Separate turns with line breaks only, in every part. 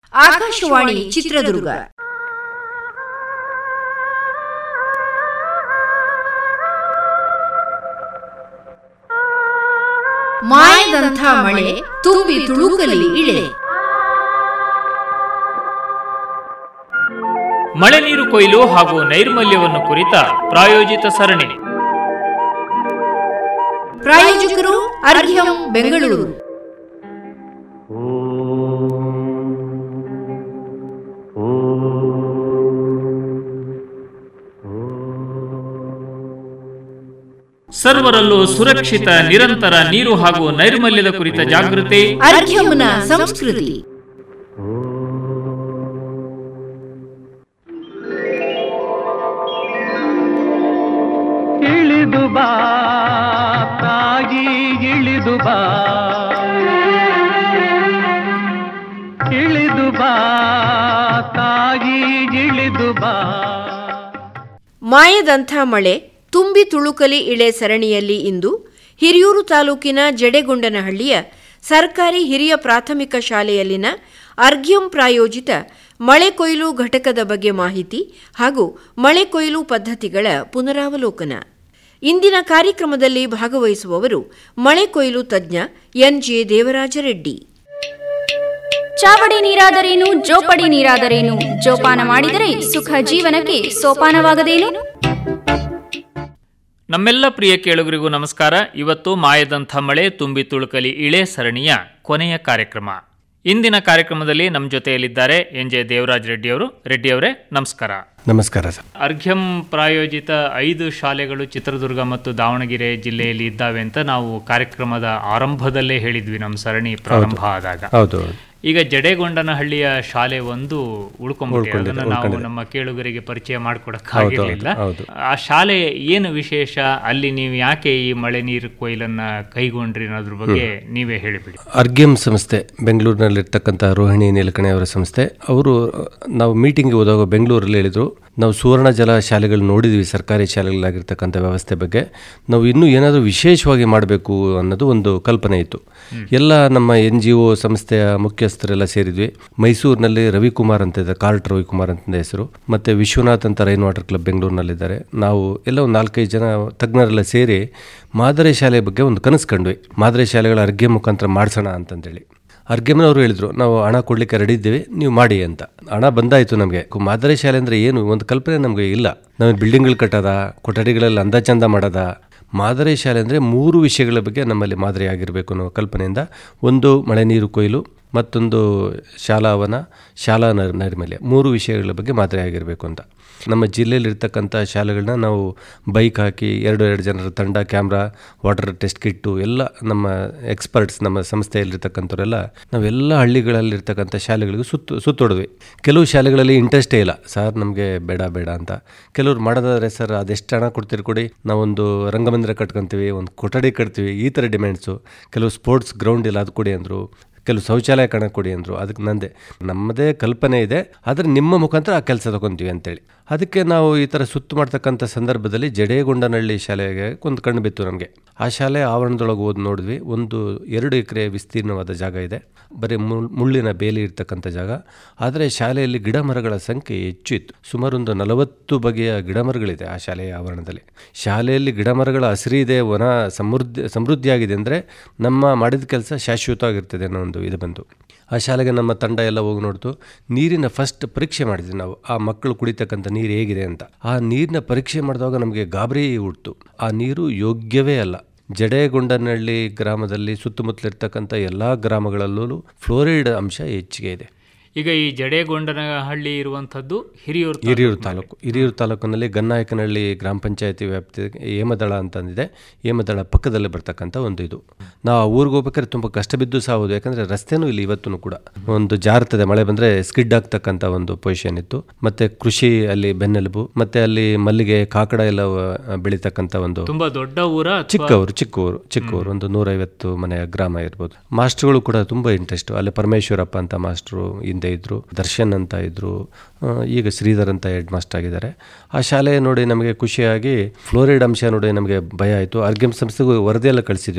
ಆಕಾಶವಾಣಿ ಚಿತ್ರದುರ್ಗ ಮಾಯದಂಥ ಮಳೆ ತುಂಬಿ ತುಳುಕಲಿ ಇಳೆ
ಮಳೆ ನೀರು ಕೊಯ್ಲು ಹಾಗೂ ನೈರ್ಮಲ್ಯವನ್ನು ಕುರಿತ ಪ್ರಾಯೋಜಿತ ಸರಣಿ
ಪ್ರಾಯೋಜಕರು ಅರ್ಘ್ಯಂ ಬೆಂಗಳೂರು
ಸರ್ವರಲ್ಲೂ ಸುರಕ್ಷಿತ ನಿರಂತರ ನೀರು ಹಾಗೂ ನೈರ್ಮಲ್ಯದ ಕುರಿತ ಜಾಗೃತಿ
ಅರ್ಘ್ಯಂನ ಸಂಸ್ಕೃತಿ
ಇಳಿದು ಬಾ ತಾಯಿ ಇಳಿದು ಬಾ ಇಳಿದು ಬಾ ತಾಯಿ ಇಳಿದು ಬಾ
ಮಾಯದಂಥ ಮಳೆ ತುಂಬಿ ತುಳುಕಲಿ ಇಳೆ ಸರಣಿಯಲ್ಲಿ ಇಂದು ಹಿರಿಯೂರು ತಾಲೂಕಿನ ಜಡೆಗೊಂಡನಹಳ್ಳಿಯ ಸರ್ಕಾರಿ ಹಿರಿಯ ಪ್ರಾಥಮಿಕ ಶಾಲೆಯಲ್ಲಿನ ಅರ್ಘ್ಯಂ ಪ್ರಾಯೋಜಿತ ಮಳೆ ಕೊಯ್ಲು ಘಟಕದ ಬಗ್ಗೆ ಮಾಹಿತಿ ಹಾಗೂ ಮಳೆ ಕೊಯ್ಲು ಪದ್ಧತಿಗಳ ಪುನರಾವಲೋಕನ ಇಂದಿನ ಕಾರ್ಯಕ್ರಮದಲ್ಲಿ ಭಾಗವಹಿಸುವವರು ಮಳೆ ಕೊಯ್ಲು ತಜ್ಞ ಎನ್ಜೆ ದೇವರಾಜರೆಡ್ಡಿ
ಚಾವಡಿ ನೀರಾದರೇನು ಜೋಪಡಿ ನೀರಾದರೇನು ಜೋಪಾನ ಮಾಡಿದರೆ ಸುಖ ಜೀವನಕ್ಕೆ ಸೋಪಾನವಾಗದೇನು
ನಮ್ಮೆಲ್ಲ ಪ್ರಿಯ ಕೇಳುಗರಿಗೂ ನಮಸ್ಕಾರ ಇವತ್ತು ಮಾಯದಂಥ ಮಳೆ ತುಂಬಿ ತುಳುಕಲಿ ಇಳೆ ಸರಣಿಯ ಕೊನೆಯ ಕಾರ್ಯಕ್ರಮ ಇಂದಿನ ಕಾರ್ಯಕ್ರಮದಲ್ಲಿ ನಮ್ಮ ಜೊತೆಯಲ್ಲಿದ್ದಾರೆ ಎನ್ ಜೆ ದೇವರಾಜ್ ರೆಡ್ಡಿ ಅವರು ರೆಡ್ಡಿ ಅವರೇ ನಮಸ್ಕಾರ
ನಮಸ್ಕಾರ ಸರ್
ಅರ್ಘ್ಯಂ ಪ್ರಾಯೋಜಿತ ಐದು ಶಾಲೆಗಳು ಚಿತ್ರದುರ್ಗ ಮತ್ತು ದಾವಣಗೆರೆ ಜಿಲ್ಲೆಯಲ್ಲಿ ಇದ್ದಾವೆ ಅಂತ ನಾವು ಕಾರ್ಯಕ್ರಮದ ಆರಂಭದಲ್ಲೇ ಹೇಳಿದ್ವಿ ನಮ್ಮ ಸರಣಿ ಪ್ರಾರಂಭ ಆದಾಗ
ಹೌದು
ಈಗ ಜಡೆಗೊಂಡನಹಳ್ಳಿಯ ಶಾಲೆ ಒಂದು ಉಳ್ಕೊಂಡ್ಬಿಟ್ಟಿದೆ
ಉಳ್ಕೊಂಡಿದೆ,
ಅದನ್ನ ನಾವು
ಉಳ್ಕೊಂಡಿದೆ.
ನಮ್ಮ ಕೇಳುಗರಿಗೆ ಪರಿಚಯ ಮಾಡ್ಕೊಡಕ್
ಹೌದು,
ಆಗಿರ್ಲಿಲ್ಲ
ಹೌದು.
ಆ ಶಾಲೆ ಏನು ವಿಶೇಷ ಅಲ್ಲಿ ನೀವು ಯಾಕೆ ಈ ಮಳೆ ನೀರು ಕೊಯ್ಲನ್ನ ಕೈಗೊಂಡ್ರಿ ಅನ್ನೋದ್ರ ಬಗ್ಗೆ ನೀವೇ ಹೇಳಿಬಿಡಿ
ಅರ್ಗ್ಯಂ ಸಂಸ್ಥೆ ಬೆಂಗಳೂರಿನಲ್ಲಿರ್ತಕ್ಕಂಥ ರೋಹಿಣಿ ನೀಲಕಣಿ ಅವರ ಸಂಸ್ಥೆ ಅವರು ನಾವು ಮೀಟಿಂಗ್ಗೆ ಹೋದಾಗ ಬೆಂಗಳೂರಲ್ಲಿ ಹೇಳಿದರು ನಾವು ಸುವರ್ಣ ಜಲ ಶಾಲೆಗಳು ನೋಡಿದ್ವಿ ಸರ್ಕಾರಿ ಶಾಲೆಗಳಾಗಿರ್ತಕ್ಕಂಥ ವ್ಯವಸ್ಥೆ ಬಗ್ಗೆ ನಾವು ಇನ್ನೂ ಏನಾದರೂ ವಿಶೇಷವಾಗಿ ಮಾಡಬೇಕು ಅನ್ನೋದು ಒಂದು ಕಲ್ಪನೆ ಇತ್ತು ಎಲ್ಲ ನಮ್ಮ ಎನ್ ಜಿ ಒ ಸಂಸ್ಥೆಯ ಮುಖ್ಯಸ್ಥರೆಲ್ಲ ಸೇರಿದ್ವಿ ಮೈಸೂರಿನಲ್ಲಿ ರವಿಕುಮಾರ್ ಅಂತ ಇದೆ ಕಾರ್ಟ್ ರವಿಕುಮಾರ್ ಅಂತ ಹೆಸರು ಮತ್ತು ವಿಶ್ವನಾಥ್ ಅಂತ ರೈನ್ ವಾಟರ್ ಕ್ಲಬ್ ಬೆಂಗಳೂರಿನಲ್ಲಿದ್ದಾರೆ ನಾವು ಎಲ್ಲ ಒಂದು ನಾಲ್ಕೈದು ಜನ ತಜ್ಞರೆಲ್ಲ ಸೇರಿ ಮಾದರಿ ಶಾಲೆ ಬಗ್ಗೆ ಒಂದು ಕನಸು ಕಂಡ್ವಿ ಮಾದರಿ ಶಾಲೆಗಳ ಅರ್ಘ್ಯ ಮುಖಾಂತರ ಮಾಡಿಸೋಣ ಅಂತಂದೇಳಿ ಅರ್ಘ್ಯಮನವರು ಹೇಳಿದ್ರು ನಾವು ಹಣ ಕೊಡಲಿಕ್ಕೆ ರೆಡಿ ಇದ್ದೀವಿ ನೀವು ಮಾಡಿ ಅಂತ ಹಣ ಬಂದಾಯಿತು ನಮಗೆ ಮಾದರಿ ಶಾಲೆ ಅಂದರೆ ಏನು ಒಂದು ಕಲ್ಪನೆ ನಮಗೆ ಇಲ್ಲ ನಾವು ಬಿಲ್ಡಿಂಗ್ಗಳು ಕಟ್ಟೋದ ಕೊಠಡಿಗಳಲ್ಲಿ ಅಂದ ಚಂದ ಮಾಡೋದ ಮಾದರಿ ಶಾಲೆ ಅಂದರೆ ಮೂರು ವಿಷಯಗಳ ಬಗ್ಗೆ ನಮ್ಮಲ್ಲಿ ಮಾದರಿ ಆಗಿರಬೇಕು ಅನ್ನೋ ಕಲ್ಪನೆಯಿಂದ ಒಂದು ಮಳೆ ನೀರು ಕೊಯ್ಲು ಮತ್ತೊಂದು ಶಾಲಾವನ ಶಾಲಾ ನೈರ್- ನೈರ್ಮಲ್ಯ ಮೂರು ವಿಷಯಗಳ ಬಗ್ಗೆ ಮಾದರಿ ಆಗಿರಬೇಕು ಅಂತ ನಮ್ಮ ಜಿಲ್ಲೆಯಲ್ಲಿರ್ತಕ್ಕಂಥ ಶಾಲೆಗಳನ್ನ ನಾವು ಬೈಕ್ ಹಾಕಿ ಎರಡು ಎರಡು ಜನರ ತಂಡ ಕ್ಯಾಮ್ರಾ ವಾಟರ್ ಟೆಸ್ಟ್ ಕಿಟ್ಟು ಎಲ್ಲ ನಮ್ಮ ಎಕ್ಸ್ಪರ್ಟ್ಸ್ ನಮ್ಮ ಸಂಸ್ಥೆಯಲ್ಲಿರ್ತಕ್ಕಂಥವರೆಲ್ಲ ನಾವೆಲ್ಲ ಹಳ್ಳಿಗಳಲ್ಲಿರ್ತಕ್ಕಂಥ ಶಾಲೆಗಳಿಗೂ ಸುತ್ತು ಸುತ್ತೊಡಿದ್ವಿ ಕೆಲವು ಶಾಲೆಗಳಲ್ಲಿ ಇಂಟ್ರೆಸ್ಟೇ ಇಲ್ಲ ಸರ್ ನಮಗೆ ಬೇಡ ಬೇಡ ಅಂತ ಕೆಲವ್ರು ಮಾಡೋದಾದ್ರೆ ಸರ್ ಅದೆಷ್ಟು ಹಣ ಕೊಡ್ತೀರಿ ಕೊಡಿ ನಾವೊಂದು ರಂಗಮಂದಿರ ಕಟ್ಕೊತೀವಿ ಒಂದು ಕೊಠಡಿ ಕಟ್ತೀವಿ ಈ ಥರ ಡಿಮ್ಯಾಂಡ್ಸು ಕೆಲವು ಸ್ಪೋರ್ಟ್ಸ್ ಗ್ರೌಂಡ್ ಇಲ್ಲ ಅದು ಕೊಡಿ ಅಂದರು ಕೆಲವು ಶೌಚಾಲಯ ಕಣ ಕೊಡಿ ಅಂದರು ಅದಕ್ಕೆ ನಂದೆ ನಮ್ಮದೇ ಕಲ್ಪನೆ ಇದೆ ಆದರೆ ನಿಮ್ಮ ಮುಖಾಂತರ ಆ ಕೆಲಸ ತಗೊತೀವಿ ಅಂತೇಳಿ ಅದಕ್ಕೆ ನಾವು ಈ ಥರ ಸುತ್ತು ಮಾಡ್ತಕ್ಕಂಥ ಸಂದರ್ಭದಲ್ಲಿ ಜಡೇಗೊಂಡನಹಳ್ಳಿ ಶಾಲೆಗೆ ಒಂದು ಕಣ್ಣು ಬಿತ್ತು ನಮಗೆ ಆ ಶಾಲೆ ಆವರಣದೊಳಗೆ ಓದಿ ನೋಡಿದ್ವಿ ಒಂದು ಎರಡು ಎಕರೆ ವಿಸ್ತೀರ್ಣವಾದ ಜಾಗ ಇದೆ ಬರೀ ಮುಳ್- ಮುಳ್ಳಿನ ಬೇಲಿ ಇರ್ತಕ್ಕಂಥ ಜಾಗ ಆದರೆ ಶಾಲೆಯಲ್ಲಿ ಗಿಡ ಮರಗಳ ಸಂಖ್ಯೆ ಹೆಚ್ಚು ಇತ್ತು ಸುಮಾರು ಒಂದು ನಲವತ್ತು ಬಗೆಯ ಗಿಡ ಮರಗಳಿದೆ ಆ ಶಾಲೆಯ ಆವರಣದಲ್ಲಿ ಶಾಲೆಯಲ್ಲಿ ಗಿಡ ಮರಗಳ ಹಸಿರು ಇದೆ ವನ ಸಮೃದ್ಧಿ ಸಮೃದ್ಧಿಯಾಗಿದೆ ಅಂದರೆ ನಮ್ಮ ಮಾಡಿದ ಕೆಲಸ ಶಾಶ್ವತವಾಗಿರ್ತದೆ ಅನ್ನೋ ಒಂದು ಇದು ಬಂತು ಆ ಶಾಲೆಗೆ ನಮ್ಮ ತಂಡ ಎಲ್ಲ ಹೋಗಿ ನೋಡ್ತು ನೀರಿನ ಫಸ್ಟ್ ಪರೀಕ್ಷೆ ಮಾಡಿದ್ವಿ ನಾವು ಆ ಮಕ್ಕಳು ಕುಡಿತಕ್ಕಂಥ ನೀರು ಹೇಗಿದೆ ಅಂತ ಆ ನೀರಿನ ಪರೀಕ್ಷೆ ಮಾಡಿದಾಗ ನಮಗೆ ಗಾಬರಿ ಹುಡ್ತು ಆ ನೀರು ಯೋಗ್ಯವೇ ಅಲ್ಲ ಜಡೇಗೊಂಡನಹಳ್ಳಿ ಗ್ರಾಮದಲ್ಲಿ ಸುತ್ತಮುತ್ತಲಿರ್ತಕ್ಕಂಥ ಎಲ್ಲ ಗ್ರಾಮಗಳಲ್ಲೂ ಫ್ಲೋರೈಡ್ ಅಂಶ ಹೆಚ್ಚಿಗೆ ಇದೆ
ಈಗ ಈ ಜಡೆಗೊಂಡನಹಳ್ಳಿ ಇರುವಂತದ್ದು ಹಿರಿಯೂರು ತಾಲೂಕು.
ಹಿರಿಯೂರು ತಾಲೂಕು ಹಿರಿಯೂರು ತಾಲೂಕಿನಲ್ಲಿ ಗನ್ನಾಯಕನಹಳ್ಳಿ ಗ್ರಾಮ ಪಂಚಾಯತಿ ವ್ಯಾಪ್ತಿ ಹೇಮದಳ ಅಂತಂದಿದೆ ಹೇಮದಳ ಪಕ್ಕದಲ್ಲಿ ಬರ್ತಕ್ಕಂಥ ಒಂದು ಇದು ನಾವು ಆ ಊರಿಗೆ ಹೋಗ್ಬೇಕಾದ್ರೆ ತುಂಬ ಕಷ್ಟ ಬಿದ್ದು ಸಾವುದು ಯಾಕಂದರೆ ರಸ್ತೆನೂ ಇಲ್ಲಿ ಇವತ್ತೂ ಕೂಡ ಒಂದು ಜಾರ್ತದೆ ಮಳೆ ಬಂದರೆ ಸ್ಕಿಡ್ ಆಗ್ತಕ್ಕಂಥ ಒಂದು ಪೊಸಿಷನ್ ಇತ್ತು ಮತ್ತು ಕೃಷಿ ಅಲ್ಲಿ ಬೆನ್ನೆಲುಬು ಮತ್ತು ಅಲ್ಲಿ ಮಲ್ಲಿಗೆ ಕಾಕಡ ಎಲ್ಲ ಆ, ಬೆಳೀತಕ್ಕಂಥ ಒಂದು
ತುಂಬಾ ದೊಡ್ಡ ಊರ ಅಥವಾ-
ಚಿಕ್ಕವರು ಚಿಕ್ಕವರು ಚಿಕ್ಕವರು ಒಂದು ನೂರೈವತ್ತು ಮನೆಯ ಗ್ರಾಮ ಇರ್ಬೋದು ಮಾಸ್ಟರ್ಗಳು ಕೂಡ ತುಂಬ ಇಂಟ್ರೆಸ್ಟ್ ಅಲ್ಲಿ ಪರಮೇಶ್ವರಪ್ಪ ಅಂತ ಮಾಸ್ಟ್ರು ಹಿಂದೆ ಇದ್ರು ದರ್ಶನ್ ಅಂತ ಇದ್ರು ಆ, ಈಗ ಶ್ರೀಧರ್ ಅಂತ ಹೆಡ್ ಮಾಸ್ಟರ್ ಆಗಿದ್ದಾರೆ ಆ ಶಾಲೆ ನೋಡಿ ನಮಗೆ ಖುಷಿಯಾಗಿ ಫ್ಲೋರೈಡ್ ಅಂಶ ನೋಡಿ ನಮಗೆ ಭಯ ಆಯಿತು ಆರ್ಗ್ಯಮ್ ಸಂಸ್ಥೆಗೂ ವರದಿಯೆಲ್ಲ ಕಳಿಸಿದ್ವಿ ನಾವು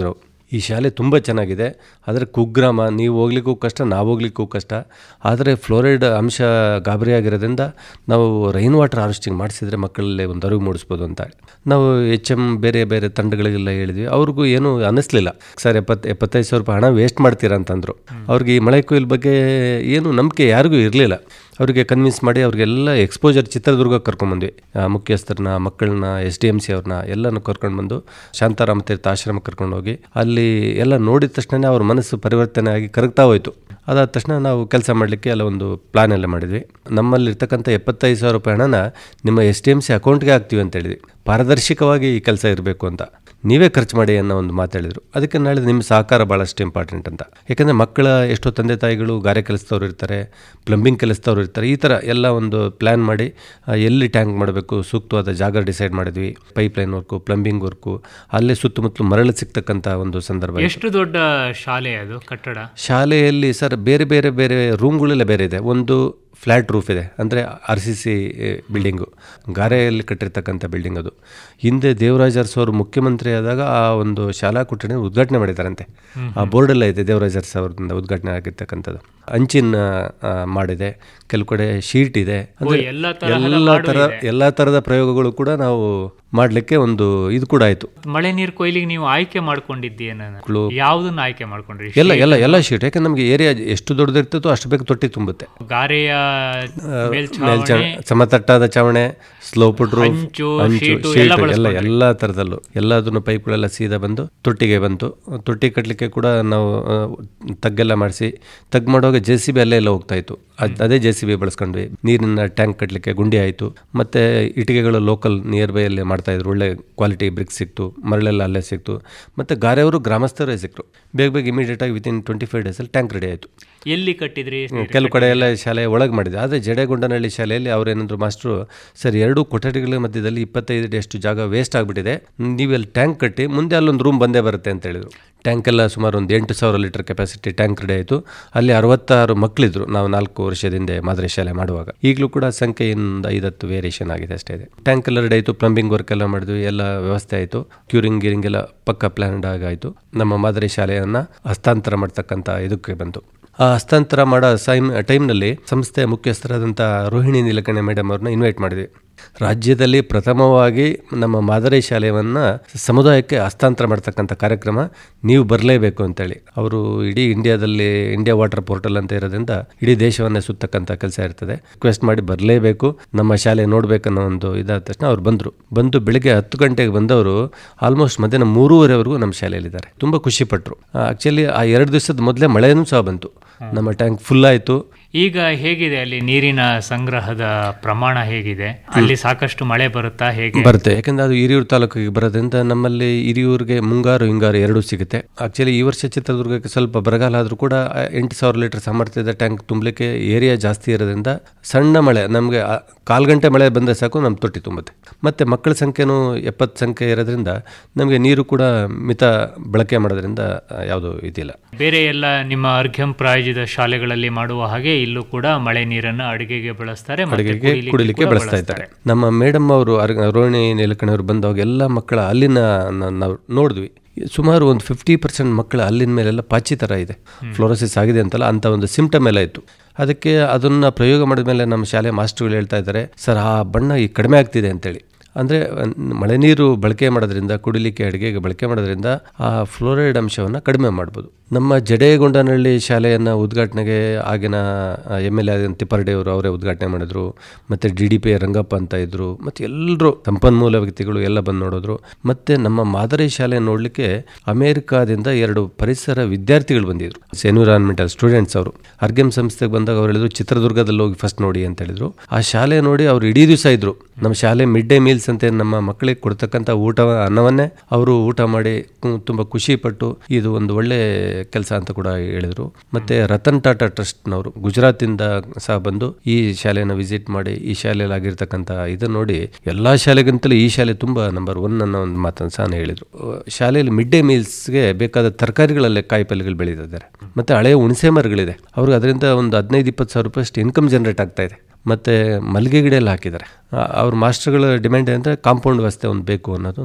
ಈ ಶಾಲೆ ತುಂಬ ಚೆನ್ನಾಗಿದೆ ಆದರೆ ಕುಗ್ರಾಮ ನೀವು ಹೋಗ್ಲಿಕ್ಕೂ ಕಷ್ಟ ನಾವು ಹೋಗ್ಲಿಕ್ಕೂ ಕಷ್ಟ ಆದರೆ ಫ್ಲೋರೈಡ್ ಅಂಶ ಗಾಬರಿ ಆಗಿರೋದ್ರಿಂದ ನಾವು ರೈನ್ ವಾಟರ್ ಹಾರ್ವೆಸ್ಟಿಂಗ್ ಮಾಡಿಸಿದ್ರೆ ಮಕ್ಕಳಲ್ಲಿ ಒಂದು ಅರಿವು ಮೂಡಿಸ್ಬೋದು ಅಂತ ನಾವು ಎಚ್ ಎಮ್ ಬೇರೆ ಬೇರೆ ತಂಡಗಳಿಗೆಲ್ಲ ಹೇಳಿದ್ವಿ ಅವ್ರಿಗೂ ಏನೂ ಅನ್ನಿಸ್ಲಿಲ್ಲ ಸರ್ ಎಪ್ಪತ್ತು ಎಪ್ಪತ್ತೈದು ಸಾವಿರ ರೂಪಾಯಿ ಹಣ ವೇಸ್ಟ್ ಮಾಡ್ತೀರಾ ಅಂತಂದರು ಅವ್ರಿಗೆ ಈ ಮಳೆ ಕೊಯ್ಲು ಬಗ್ಗೆ ಏನು ನಂಬಿಕೆ ಯಾರಿಗೂ ಇರಲಿಲ್ಲ ಅವರಿಗೆ ಕನ್ವಿನ್ಸ್ ಮಾಡಿ ಅವ್ರಿಗೆಲ್ಲ ಎಕ್ಸ್ಪೋಜರ್ ಚಿತ್ರದುರ್ಗ ಕರ್ಕೊಂಡ್ಬಂದ್ವಿ ಆ, ಮುಖ್ಯಸ್ಥರನ್ನ ಮಕ್ಕಳನ್ನ ಎಸ್ ಡಿ ಎಮ್ ಸಿ ಅವ್ರನ್ನ ಎಲ್ಲನೂ ಕರ್ಕೊಂಡು ಬಂದು ಶಾಂತಾರಾಮ ತೀರ್ಥ ಆಶ್ರಮ ಕರ್ಕೊಂಡು ಹೋಗಿ ಅಲ್ಲಿ ಎಲ್ಲ ನೋಡಿದ ತಕ್ಷಣ ಅವ್ರ ಮನಸ್ಸು ಪರಿವರ್ತನೆ ಆಗಿ ಕರಗ್ತಾ ಹೋಯಿತು ಅದಾದ ತಕ್ಷಣ ನಾವು ಕೆಲಸ ಮಾಡಲಿಕ್ಕೆ ಎಲ್ಲ ಒಂದು ಪ್ಲಾನ್ ಎಲ್ಲ ಮಾಡಿದ್ವಿ ನಮ್ಮಲ್ಲಿರ್ತಕ್ಕಂಥ ಎಪ್ಪತ್ತೈದು ಸಾವಿರ ರೂಪಾಯಿ ಹಣನ ನಿಮ್ಮ ಎಸ್ ಡಿ ಎಮ್ ಸಿ ಅಕೌಂಟ್ಗೆ ಹಾಕ್ತೀವಿ ಅಂತ ಹೇಳಿದ್ವಿ ಪಾರದರ್ಶಕವಾಗಿ ಈ ಕೆಲಸ ಇರಬೇಕು ಅಂತ ನೀವೇ ಖರ್ಚು ಮಾಡಿ ಅನ್ನೋ ಒಂದು ಮಾತಾಡಿದರು ಅದಕ್ಕೆ ನಾಳೆ ನಿಮ್ಮ ಸಹಕಾರ ಭಾಳಷ್ಟು ಇಂಪಾರ್ಟೆಂಟ್ ಅಂತ ಯಾಕಂದರೆ ಮಕ್ಕಳ ಎಷ್ಟೋ ತಂದೆ ತಾಯಿಗಳು ಗಾರೆ ಕೆಲಸದವ್ರು ಇರ್ತಾರೆ ಪ್ಲಂಬಿಂಗ್ ಕೆಲಸದವ್ರು ಇರ್ತಾರೆ ಈ ಥರ ಎಲ್ಲ ಒಂದು ಪ್ಲ್ಯಾನ್ ಮಾಡಿ ಆ, ಎಲ್ಲಿ ಟ್ಯಾಂಕ್ ಮಾಡಬೇಕು ಸೂಕ್ತವಾದ ಜಾಗ ಡಿಸೈಡ್ ಮಾಡಿದ್ವಿ pipe line work plumbing work ಅಲ್ಲೇ ಸುತ್ತಮುತ್ತಲು ಮರಳು ಸಿಗ್ತಕ್ಕಂಥ ಒಂದು ಸಂದರ್ಭ ಇತ್ತು.
ಎಷ್ಟು ದೊಡ್ಡ ಶಾಲೆ ಅದು ಕಟ್ಟಡ
ಶಾಲೆಯಲ್ಲಿ ಸರ್ ಬೇರೆ ಬೇರೆ ಬೇರೆ ರೂಮ್ಗಳೆಲ್ಲ ಬೇರೆ ಇದೆ ಒಂದು ಫ್ಲ್ಯಾಟ್ ರೂಫ್ ಇದೆ ಅಂದರೆ ಆರ್ ಸಿ ಸಿ ಬಿಲ್ಡಿಂಗು ಗಾರೆಯಲ್ಲಿ ಕಟ್ಟಿರ್ತಕ್ಕಂಥ ಬಿಲ್ಡಿಂಗ್ ಅದು ಹಿಂದೆ ದೇವರಾಜ ಅರಸು ಅವರು ಮುಖ್ಯಮಂತ್ರಿ ಆದಾಗ ಆ ಒಂದು ಶಾಲಾ ಕೊಠಡಿ ಉದ್ಘಾಟನೆ ಮಾಡಿದ್ದಾರಂತೆ ಆ ಬೋರ್ಡೆಲ್ಲ ಇದೆ ದೇವರಾಜ ಅರಸು ಅವ್ರಿಂದ ಉದ್ಘಾಟನೆ ಆಗಿರ್ತಕ್ಕಂಥದ್ದು ಅಂಚಿನ ಆ, ಮಾಡಿದೆ ಕೆಲವು ಕಡೆ ಶೀಟ್ ಇದೆ ಅಂದ್ರೆ
ಎಲ್ಲ ತರಹದ
ಎಲ್ಲ
ಮಾಡು
ಥರ
ಇದೆ.
ಎಲ್ಲ ಥರದ ಪ್ರಯೋಗಗಳು ಕೂಡ ನಾವು ಮಾಡಲಿಕ್ಕೆ ಒಂದು ಇದು ಕೂಡ ಆಯಿತು
ಮಳೆ ನೀರು ಕೊಯ್ಲಿಗೆ ನೀವು ಆಯ್ಕೆ ಮಾಡ್ಕೊಂಡಿದ್ದೇನ
ಮಕ್ಕಳು-
ಯಾವ್ದನ್ನ ಆಯ್ಕೆ ಮಾಡ್ಕೊಂಡ್ರಿ
ಎಲ್ಲ ಎಲ್ಲ ಎಲ್ಲ ಶೀಟ್ ಯಾಕಂದ್ರೆ ನಮಗೆ ಏರಿಯಾ ಎಷ್ಟು ದೊಡ್ಡದಿರ್ತದೋ ಅಷ್ಟು ಬೇಗ ತೊಟ್ಟಿ ತುಂಬುತ್ತೆ
ಗಾರೆಯ
ಮೇಲ್ಚಾವಣೆ
ಮೇಲ್ಛಾವಣಿ
ಸಮತಟ್ಟಾದ ಚಾವಣೆ ಸ್ಲೋಪುಡ್ ರೂಫ್
ಹಂಚು,
ಹಂಚು
ಶೀಟು
ಶೀಟ್
ಎಲ್ಲ
ಎಲ್ಲ
ಬಳಸ್ಕೊಂಡ್ರಿ.
ಎಲ್ಲ ಥರದಲ್ಲೂ ಎಲ್ಲದನ್ನು ಪೈಪ್ಗಳೆಲ್ಲ ಸೀದಾ ಬಂದು ತೊಟ್ಟಿಗೆ ಬಂತು ತೊಟ್ಟಿ ಕಟ್ಟಲಿಕ್ಕೆ ಕೂಡ ನಾವು ಆ, ತಗ್ಗೆಲ್ಲ ಮಾಡಿಸಿ ತಗ್ ಮಾಡುವಾಗ ಜೆ ಸಿ ಬಿ ಅಲ್ಲೇ ಎಲ್ಲ ಹೋಗ್ತಾ ಇತ್ತು ಅದ್- ಅದೇ ಜೆ ಸಿ ಬಿ ಬಳಸ್ಕೊಂಡ್ವಿ ನೀರಿನ ಟ್ಯಾಂಕ್ ಕಟ್ಟಲಿಕ್ಕೆ ಗುಂಡಿ ಆಯಿತು ಮತ್ತು ಇಟ್ಟಿಗೆಗಳು ಲೋಕಲ್ ನಿಯರ್ ಬೈ ಅಲ್ಲಿ ಮಾಡ್ತಾ ಇದ್ರು ಒಳ್ಳೆ ಕ್ವಾಲಿಟಿ ಬ್ರಿಕ್ಸ್ ಸಿಕ್ತು ಮರಳೆಲ್ಲ ಅಲ್ಲೇ ಸಿಕ್ತು ಮತ್ತು ಗಾರೆಯವರು ಗ್ರಾಮಸ್ಥರೇ ಸಿಕ್ಕರು ಬೇಗ ಬೇಗ ಇಮಿಡಿಯೇಟಾಗಿ ವಿತಿನ್ ಟ್ವೆಂಟಿ ಫೈವ್ ಡೇಸಲ್ಲಿ ಟ್ಯಾಂಕ್ ರೆಡಿ ಆಯಿತು
ಎಲ್ಲಿ ಕಟ್ಟಿದ್ರಿ
ಕೆಲವು ಕಡೆ ಎಲ್ಲ ಶಾಲೆ ಒಳಗೆ ಮಾಡಿದೆ ಆದರೆ ಜಡೆಗೊಂಡನಹಳ್ಳಿ ಶಾಲೆಯಲ್ಲಿ ಅವರೇನಂದ್ರು ಮಾಸ್ಟ್ರು ಸರ್ ಎರಡು ಕೊಠಡಿಗಳ ಮಧ್ಯದಲ್ಲಿ ಇಪ್ಪತ್ತೈದು ಅಷ್ಟು ಜಾಗ ವೇಸ್ಟ್ ಆಗಿಬಿಟ್ಟಿದೆ ನೀವೆಲ್ಲಿ ಟ್ಯಾಂಕ್ ಕಟ್ಟಿ ಮುಂದೆ ಅಲ್ಲೊಂದು ರೂಮ್ ಬಂದೇ ಬರುತ್ತೆ ಅಂತ ಹೇಳಿದರು ಟ್ಯಾಂಕ್ ಎಲ್ಲ ಸುಮಾರು ಒಂದು ಎಂಟು ಸಾವಿರ ಲೀಟರ್ ಕೆಪಾಸಿಟಿ ಟ್ಯಾಂಕ್ ರೆಡಿ ಆಯಿತು ಅಲ್ಲಿ ಅರವತ್ತಾರು ಮಕ್ಕಳಿದ್ರು ನಾವು ನಾಲ್ಕು ವರ್ಷದ ಹಿಂದೆ ಮಾದರಿ ಶಾಲೆ ಮಾಡುವಾಗ ಈಗಲೂ ಕೂಡ ಸಂಖ್ಯೆ ಒಂದು ಐದತ್ತು ವೇರಿಯೇಷನ್ ಆಗಿದೆ ಅಷ್ಟೇ ಇದೆ ಟ್ಯಾಂಕ್ ಎಲ್ಲ ರೆಡಿ ಆಯಿತು ಪ್ಲಂಬಿಂಗ್ ವರ್ಕ್ ಎಲ್ಲ ಮಾಡಿದ್ವಿ ಎಲ್ಲ ವ್ಯವಸ್ಥೆ ಆಯಿತು ಕ್ಯೂರಿಂಗ್ ಗೀರಿಂಗ್ ಎಲ್ಲ ಪಕ್ಕ ಪ್ಲ್ಯಾನ್ಡ್ ಆಗಾಯಿತು ನಮ್ಮ ಮಾದರಿ ಶಾಲೆಯನ್ನು ಹಸ್ತಾಂತರ ಮಾಡ್ತಕ್ಕಂಥ ಇದಕ್ಕೆ ಬಂತು ಆ ಹಸ್ತಾಂತರ ಮಾಡೋ ಸೈಮ್ ಟೈಮ್ನಲ್ಲಿ ಸಂಸ್ಥೆಯ ಮುಖ್ಯಸ್ಥರಾದಂಥ ರೋಹಿಣಿ ನೀಲಕಣೆ ಮೇಡಮ್ ಅವ್ರನ್ನ ಇನ್ವೈಟ್ ಮಾಡಿದ್ವಿ ರಾಜ್ಯದಲ್ಲಿ ಪ್ರಥಮವಾಗಿ ನಮ್ಮ ಮಾದರಿ ಶಾಲೆಯನ್ನು ಸಮುದಾಯಕ್ಕೆ ಹಸ್ತಾಂತರ ಮಾಡ್ತಕ್ಕಂಥ ಕಾರ್ಯಕ್ರಮ ನೀವು ಬರಲೇಬೇಕು ಅಂತೇಳಿ ಅವರು ಇಡೀ ಇಂಡಿಯಾದಲ್ಲಿ ಇಂಡಿಯಾ ವಾಟರ್ ಪೋರ್ಟಲ್ ಅಂತ ಇರೋದ್ರಿಂದ ಇಡೀ ದೇಶವನ್ನೇ ಸುತ್ತಕ್ಕಂಥ ಕೆಲಸ ಇರ್ತದೆ ರಿಕ್ವೆಸ್ಟ್ ಮಾಡಿ ಬರಲೇಬೇಕು ನಮ್ಮ ಶಾಲೆ ನೋಡ್ಬೇಕನ್ನೋ ಒಂದು ಇದಾದ ತಕ್ಷಣ ಅವ್ರು ಬಂದರು ಬಂದು ಬೆಳಿಗ್ಗೆ ಹತ್ತು ಗಂಟೆಗೆ ಬಂದವರು ಆಲ್ಮೋಸ್ಟ್ ಮಧ್ಯಾಹ್ನ ಮೂರುವರೆವರೆಗೂ ನಮ್ಮ ಶಾಲೆಯಲ್ಲಿದ್ದಾರೆ ತುಂಬ ಖುಷಿ ಪಟ್ಟರು ಆ್ಯಕ್ಚುಲಿ ಆ ಎರಡು ದಿವಸದ ಮೊದಲೇ ಮಳೆನೂ ಸಹ ಬಂತು ನಮ್ಮ ಟ್ಯಾಂಕ್ ಫುಲ್ ಆಯಿತು
ಈಗ ಹೇಗಿದೆ ಅಲ್ಲಿ ನೀರಿನ ಸಂಗ್ರಹದ ಪ್ರಮಾಣ ಹೇಗಿದೆ ಅಲ್ಲಿ ಸಾಕಷ್ಟು ಮಳೆ ಬರುತ್ತಾ ಹೇಗೆ
ಬರುತ್ತೆ ಯಾಕಂದ್ರೆ ಅದು ಹಿರಿಯೂರು ತಾಲೂಕಿಗೆ ಬರೋದ್ರಿಂದ ನಮ್ಮಲ್ಲಿ ಹಿರಿಯೂರಿಗೆ ಮುಂಗಾರು ಹಿಂಗಾರು ಎರಡೂ ಸಿಗುತ್ತೆ ಆಕ್ಚುಲಿ ಈ ವರ್ಷ ಚಿತ್ರದುರ್ಗಕ್ಕೆ ಸ್ವಲ್ಪ ಬರಗಾಲ ಆದರೂ ಕೂಡ ಆ, ಎಂಟು ಸಾವಿರ ಲೀಟರ್ ಸಾಮರ್ಥ್ಯದ ಟ್ಯಾಂಕ್ ತುಂಬಲಿಕ್ಕೆ ಏರಿಯಾ ಜಾಸ್ತಿ ಇರೋದ್ರಿಂದ ಸಣ್ಣ ಮಳೆ ನಮಗೆ ಕಾಲು ಗಂಟೆ ಮಳೆ ಬಂದರೆ ಸಾಕು ನಮ್ಮ ತೊಟ್ಟಿ ತುಂಬುತ್ತೆ ಮತ್ತು ಮಕ್ಕಳ ಸಂಖ್ಯೆನೂ ಎಪ್ಪತ್ತು ಸಂಖ್ಯೆ ಇರೋದ್ರಿಂದ ನಮಗೆ ನೀರು ಕೂಡ ಮಿತ ಬಳಕೆ ಮಾಡೋದ್ರಿಂದ ಯಾವುದು ಇದಿಲ್ಲ
ಬೇರೆ ಎಲ್ಲ ನಿಮ್ಮ ಅರ್ಘ್ಯಂ ಪ್ರಾಯೋಜಿತ ಶಾಲೆಗಳಲ್ಲಿ ಮಾಡುವ ಹಾಗೆ ಇಲ್ಲೂ ಕೂಡ ಮಳೆ ನೀರನ್ನು ಅಡುಗೆಗೆ ಬಳಸ್ತಾರೆ ಮತ್ತೆ
ಅಡುಗೆಗೆ
ಕುಡಿಲಿಕ್ಕೆ
ಕುಡಿಲಿಕ್ಕೆ
ಕೂಡ
ಬಳಸ್ತಾ ಇದ್ದಾರೆ ನಮ್ಮ ಮೇಡಮ್ ಅವರು ಅರ್- ರೋಹಿಣಿ ನೀಲಕಣಿಯವರು ಬಂದಾಗ ಎಲ್ಲ ಮಕ್ಕಳ ಅಲ್ಲಿನ ನ- ನಾವು ನೋಡಿದ್ವಿ ಸುಮಾರು ಒಂದು ಫಿಫ್ಟಿ ಪರ್ಸೆಂಟ್ ಮಕ್ಕಳ ಅಲ್ಲಿನ ಮೇಲೆಲ್ಲ ಪಾಚಿ ಥರ ಇದೆ ಫ್ಲೋರೋಸಿಸ್ ಆಗಿದೆ ಅಂತಲ್ಲ ಅಂತ ಒಂದು ಸಿಂಪ್ಟಮ್ ಎಲ್ಲ ಇತ್ತು ಅದಕ್ಕೆ ಅದನ್ನು ಪ್ರಯೋಗ ಮಾಡಿದ ಮೇಲೆ ನಮ್ಮ ಶಾಲೆ ಮಾಸ್ಟರ್ಗಳು ಹೇಳ್ತಾ ಇದ್ದಾರೆ ಸರ್ ಆ ಬಣ್ಣ ಈಗ ಕಡಿಮೆ ಆಗ್ತಿದೆ ಅಂತೇಳಿ ಅಂದರೆ ಮಳೆ ನೀರು ಬಳಕೆ ಮಾಡೋದ್ರಿಂದ ಕುಡಿಲಿಕ್ಕೆ ಅಡುಗೆಗೆ ಬಳಕೆ ಮಾಡೋದ್ರಿಂದ ಆ ಫ್ಲೋರೈಡ್ ಅಂಶವನ್ನು ಕಡಿಮೆ ಮಾಡ್ಬೋದು ನಮ್ಮ ಜಡೇಗೊಂಡನಹಳ್ಳಿ ಶಾಲೆಯನ್ನು ಉದ್ಘಾಟನೆಗೆ ಆಗಿನ ಎಮ್ ಎಲ್ ಎ ಆದ ತಿಪ್ಪರ್ಡೆ ಅವರು ಅವರೇ ಉದ್ಘಾಟನೆ ಮಾಡಿದ್ರು ಮತ್ತು ಡಿ ಡಿ ಪಿ ರಂಗಪ್ಪ ಅಂತ ಇದ್ದರು ಮತ್ತು ಎಲ್ಲರೂ ಸಂಪನ್ಮೂಲ ವ್ಯಕ್ತಿಗಳು ಎಲ್ಲ ಬಂದು ನೋಡಿದ್ರು ಮತ್ತು ನಮ್ಮ ಮಾದರಿ ಶಾಲೆ ನೋಡಲಿಕ್ಕೆ ಅಮೇರಿಕಾದಿಂದ ಎರಡು ಪರಿಸರ ವಿದ್ಯಾರ್ಥಿಗಳು ಬಂದಿದ್ರು ಎನ್ವಿರಾನ್ಮೆಂಟಲ್ ಸ್ಟೂಡೆಂಟ್ಸ್ ಅವರು ಅರ್ಗೆಮ್ ಸಂಸ್ಥೆಗೆ ಬಂದಾಗ ಅವ್ರು ಹೇಳಿದ್ರು ಚಿತ್ರದುರ್ಗದಲ್ಲಿ ಹೋಗಿ ಫಸ್ಟ್ ನೋಡಿ ಅಂತ ಹೇಳಿದ್ರು ಆ ಶಾಲೆ ನೋಡಿ ಅವ್ರು ಇಡೀ ದಿವಸ ಇದ್ರು ನಮ್ಮ ಶಾಲೆ ಮಿಡ್ ಡೇ ಮೀಲ್ಸ್ ಅಂತ ನಮ್ಮ ಮಕ್ಕಳಿಗೆ ಕೊಡ್ತಕ್ಕಂಥ ಊಟ ಅನ್ನವನ್ನೇ ಅವರು ಊಟ ಮಾಡಿ ಕು- ತುಂಬ ಖುಷಿ ಪಟ್ಟು ಇದು ಒಂದು ಒಳ್ಳೆ ಕೆಲಸ ಅಂತ ಕೂಡ ಹೇಳಿದರು ಮತ್ತು ರತನ್ ಟಾಟಾ ಟ್ರಸ್ಟ್ನವರು ಗುಜರಾತಿಂದ ಸಹ ಬಂದು ಈ ಶಾಲೆಯನ್ನು ವಿಸಿಟ್ ಮಾಡಿ ಈ ಶಾಲೆಯಲ್ಲಿ ಆಗಿರ್ತಕ್ಕಂಥ ಇದನ್ನು ನೋಡಿ ಎಲ್ಲ ಶಾಲೆಗಿಂತಲೂ ಈ ಶಾಲೆ ತುಂಬ ನಂಬರ್ ಒನ್ ಅನ್ನೋ ಒಂದು ಮಾತನ್ನು ಸಹ ಹೇಳಿದರು ಶಾಲೆಯಲ್ಲಿ ಮಿಡ್ ಡೇ ಮೀಲ್ಸ್ಗೆ ಬೇಕಾದ ತರಕಾರಿಗಳಲ್ಲೇ ಕಾಯಿ ಪಲ್ಯಗಳು ಬೆಳೀತಿದ್ದಾರೆ ಮತ್ತು ಹಳೆಯ ಹುಣಸೆ ಮರಗಳಿದೆ ಅವ್ರಿಗೆ ಅದರಿಂದ ಒಂದು ಹದಿನೈದು ಇಪ್ಪತ್ತು ಸಾವಿರ ರೂಪಾಯಿ ಅಷ್ಟು ಇನ್ಕಮ್ ಜನರೇಟ್ ಆಗ್ತಾ ಇದೆ ಮತ್ತು ಮಲ್ಲಿಗೆ ಗಿಡ ಎಲ್ಲ ಹಾಕಿದ್ದಾರೆ ಆ, ಅವ್ರ ಮಾಸ್ಟರ್ಗಳ ಡಿಮ್ಯಾಂಡ್ ಅಂದರೆ ಕಾಂಪೌಂಡ್ ವ್ಯವಸ್ಥೆ ಒಂದು ಬೇಕು ಅನ್ನೋದು ಒಂದು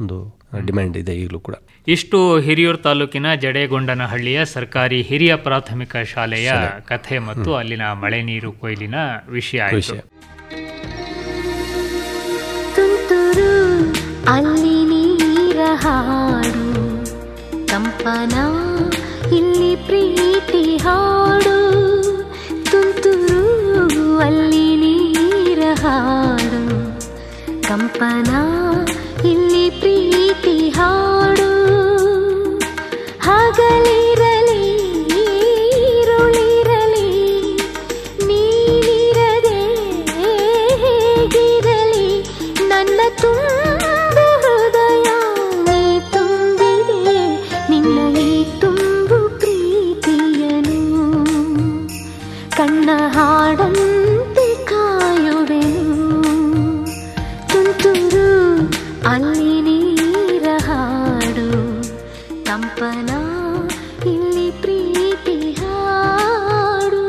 ಡಿಮ್ಯಾಂಡ್ ಇದೆ ಈಗಲೂ ಕೂಡ
ಇಷ್ಟು ಹಿರಿಯೂರು ತಾಲೂಕಿನ ಜಡೇಗೊಂಡನಹಳ್ಳಿಯ ಸರ್ಕಾರಿ ಹಿರಿಯ ಪ್ರಾಥಮಿಕ ಶಾಲೆಯ ಕಥೆ ಮತ್ತು ಅಲ್ಲಿನ ಮಳೆ ನೀರು ಕೊಯ್ಲಿನ ವಿಷಯ ಆಯಿತು
ವಿಷಯ
ತುಂತುರು ಅಲ್ಲಿ ನೀರ ಹಾಡು ಕಂಪನ ಇಲ್ಲಿ ಪ್ರೀತಿ ಹಾಡು ತುಂತುರು ಅಲ್ಲಿ ನೀರ ಹಾಡು ಕಂಪನ ಇಲ್ಲಿ ಪ್ರೀತಿ ಹಾಡು ಹಗಲಿರಲಿ ಈರುಳಿರಲಿ ನೀನಿರದೆ ಹೇಗಿರಲಿ ನನ್ನ ತುಂಬ ಹೃದಯ ನೀ ತುಂಬಿದೆ ನಿನ್ನ ಈ ತುಂಬು ಪ್ರೀತಿಯನು ಕಣ್ಣ ಹಾಡಂತೆ ಕಾಯುವೆನು ತುಂತುರು ಅಲ್ಲಿ ನೀರ ಹಾಡು ಕಂಪನ ಇಲ್ಲಿ ಪ್ರೀತಿ ಹಾಡು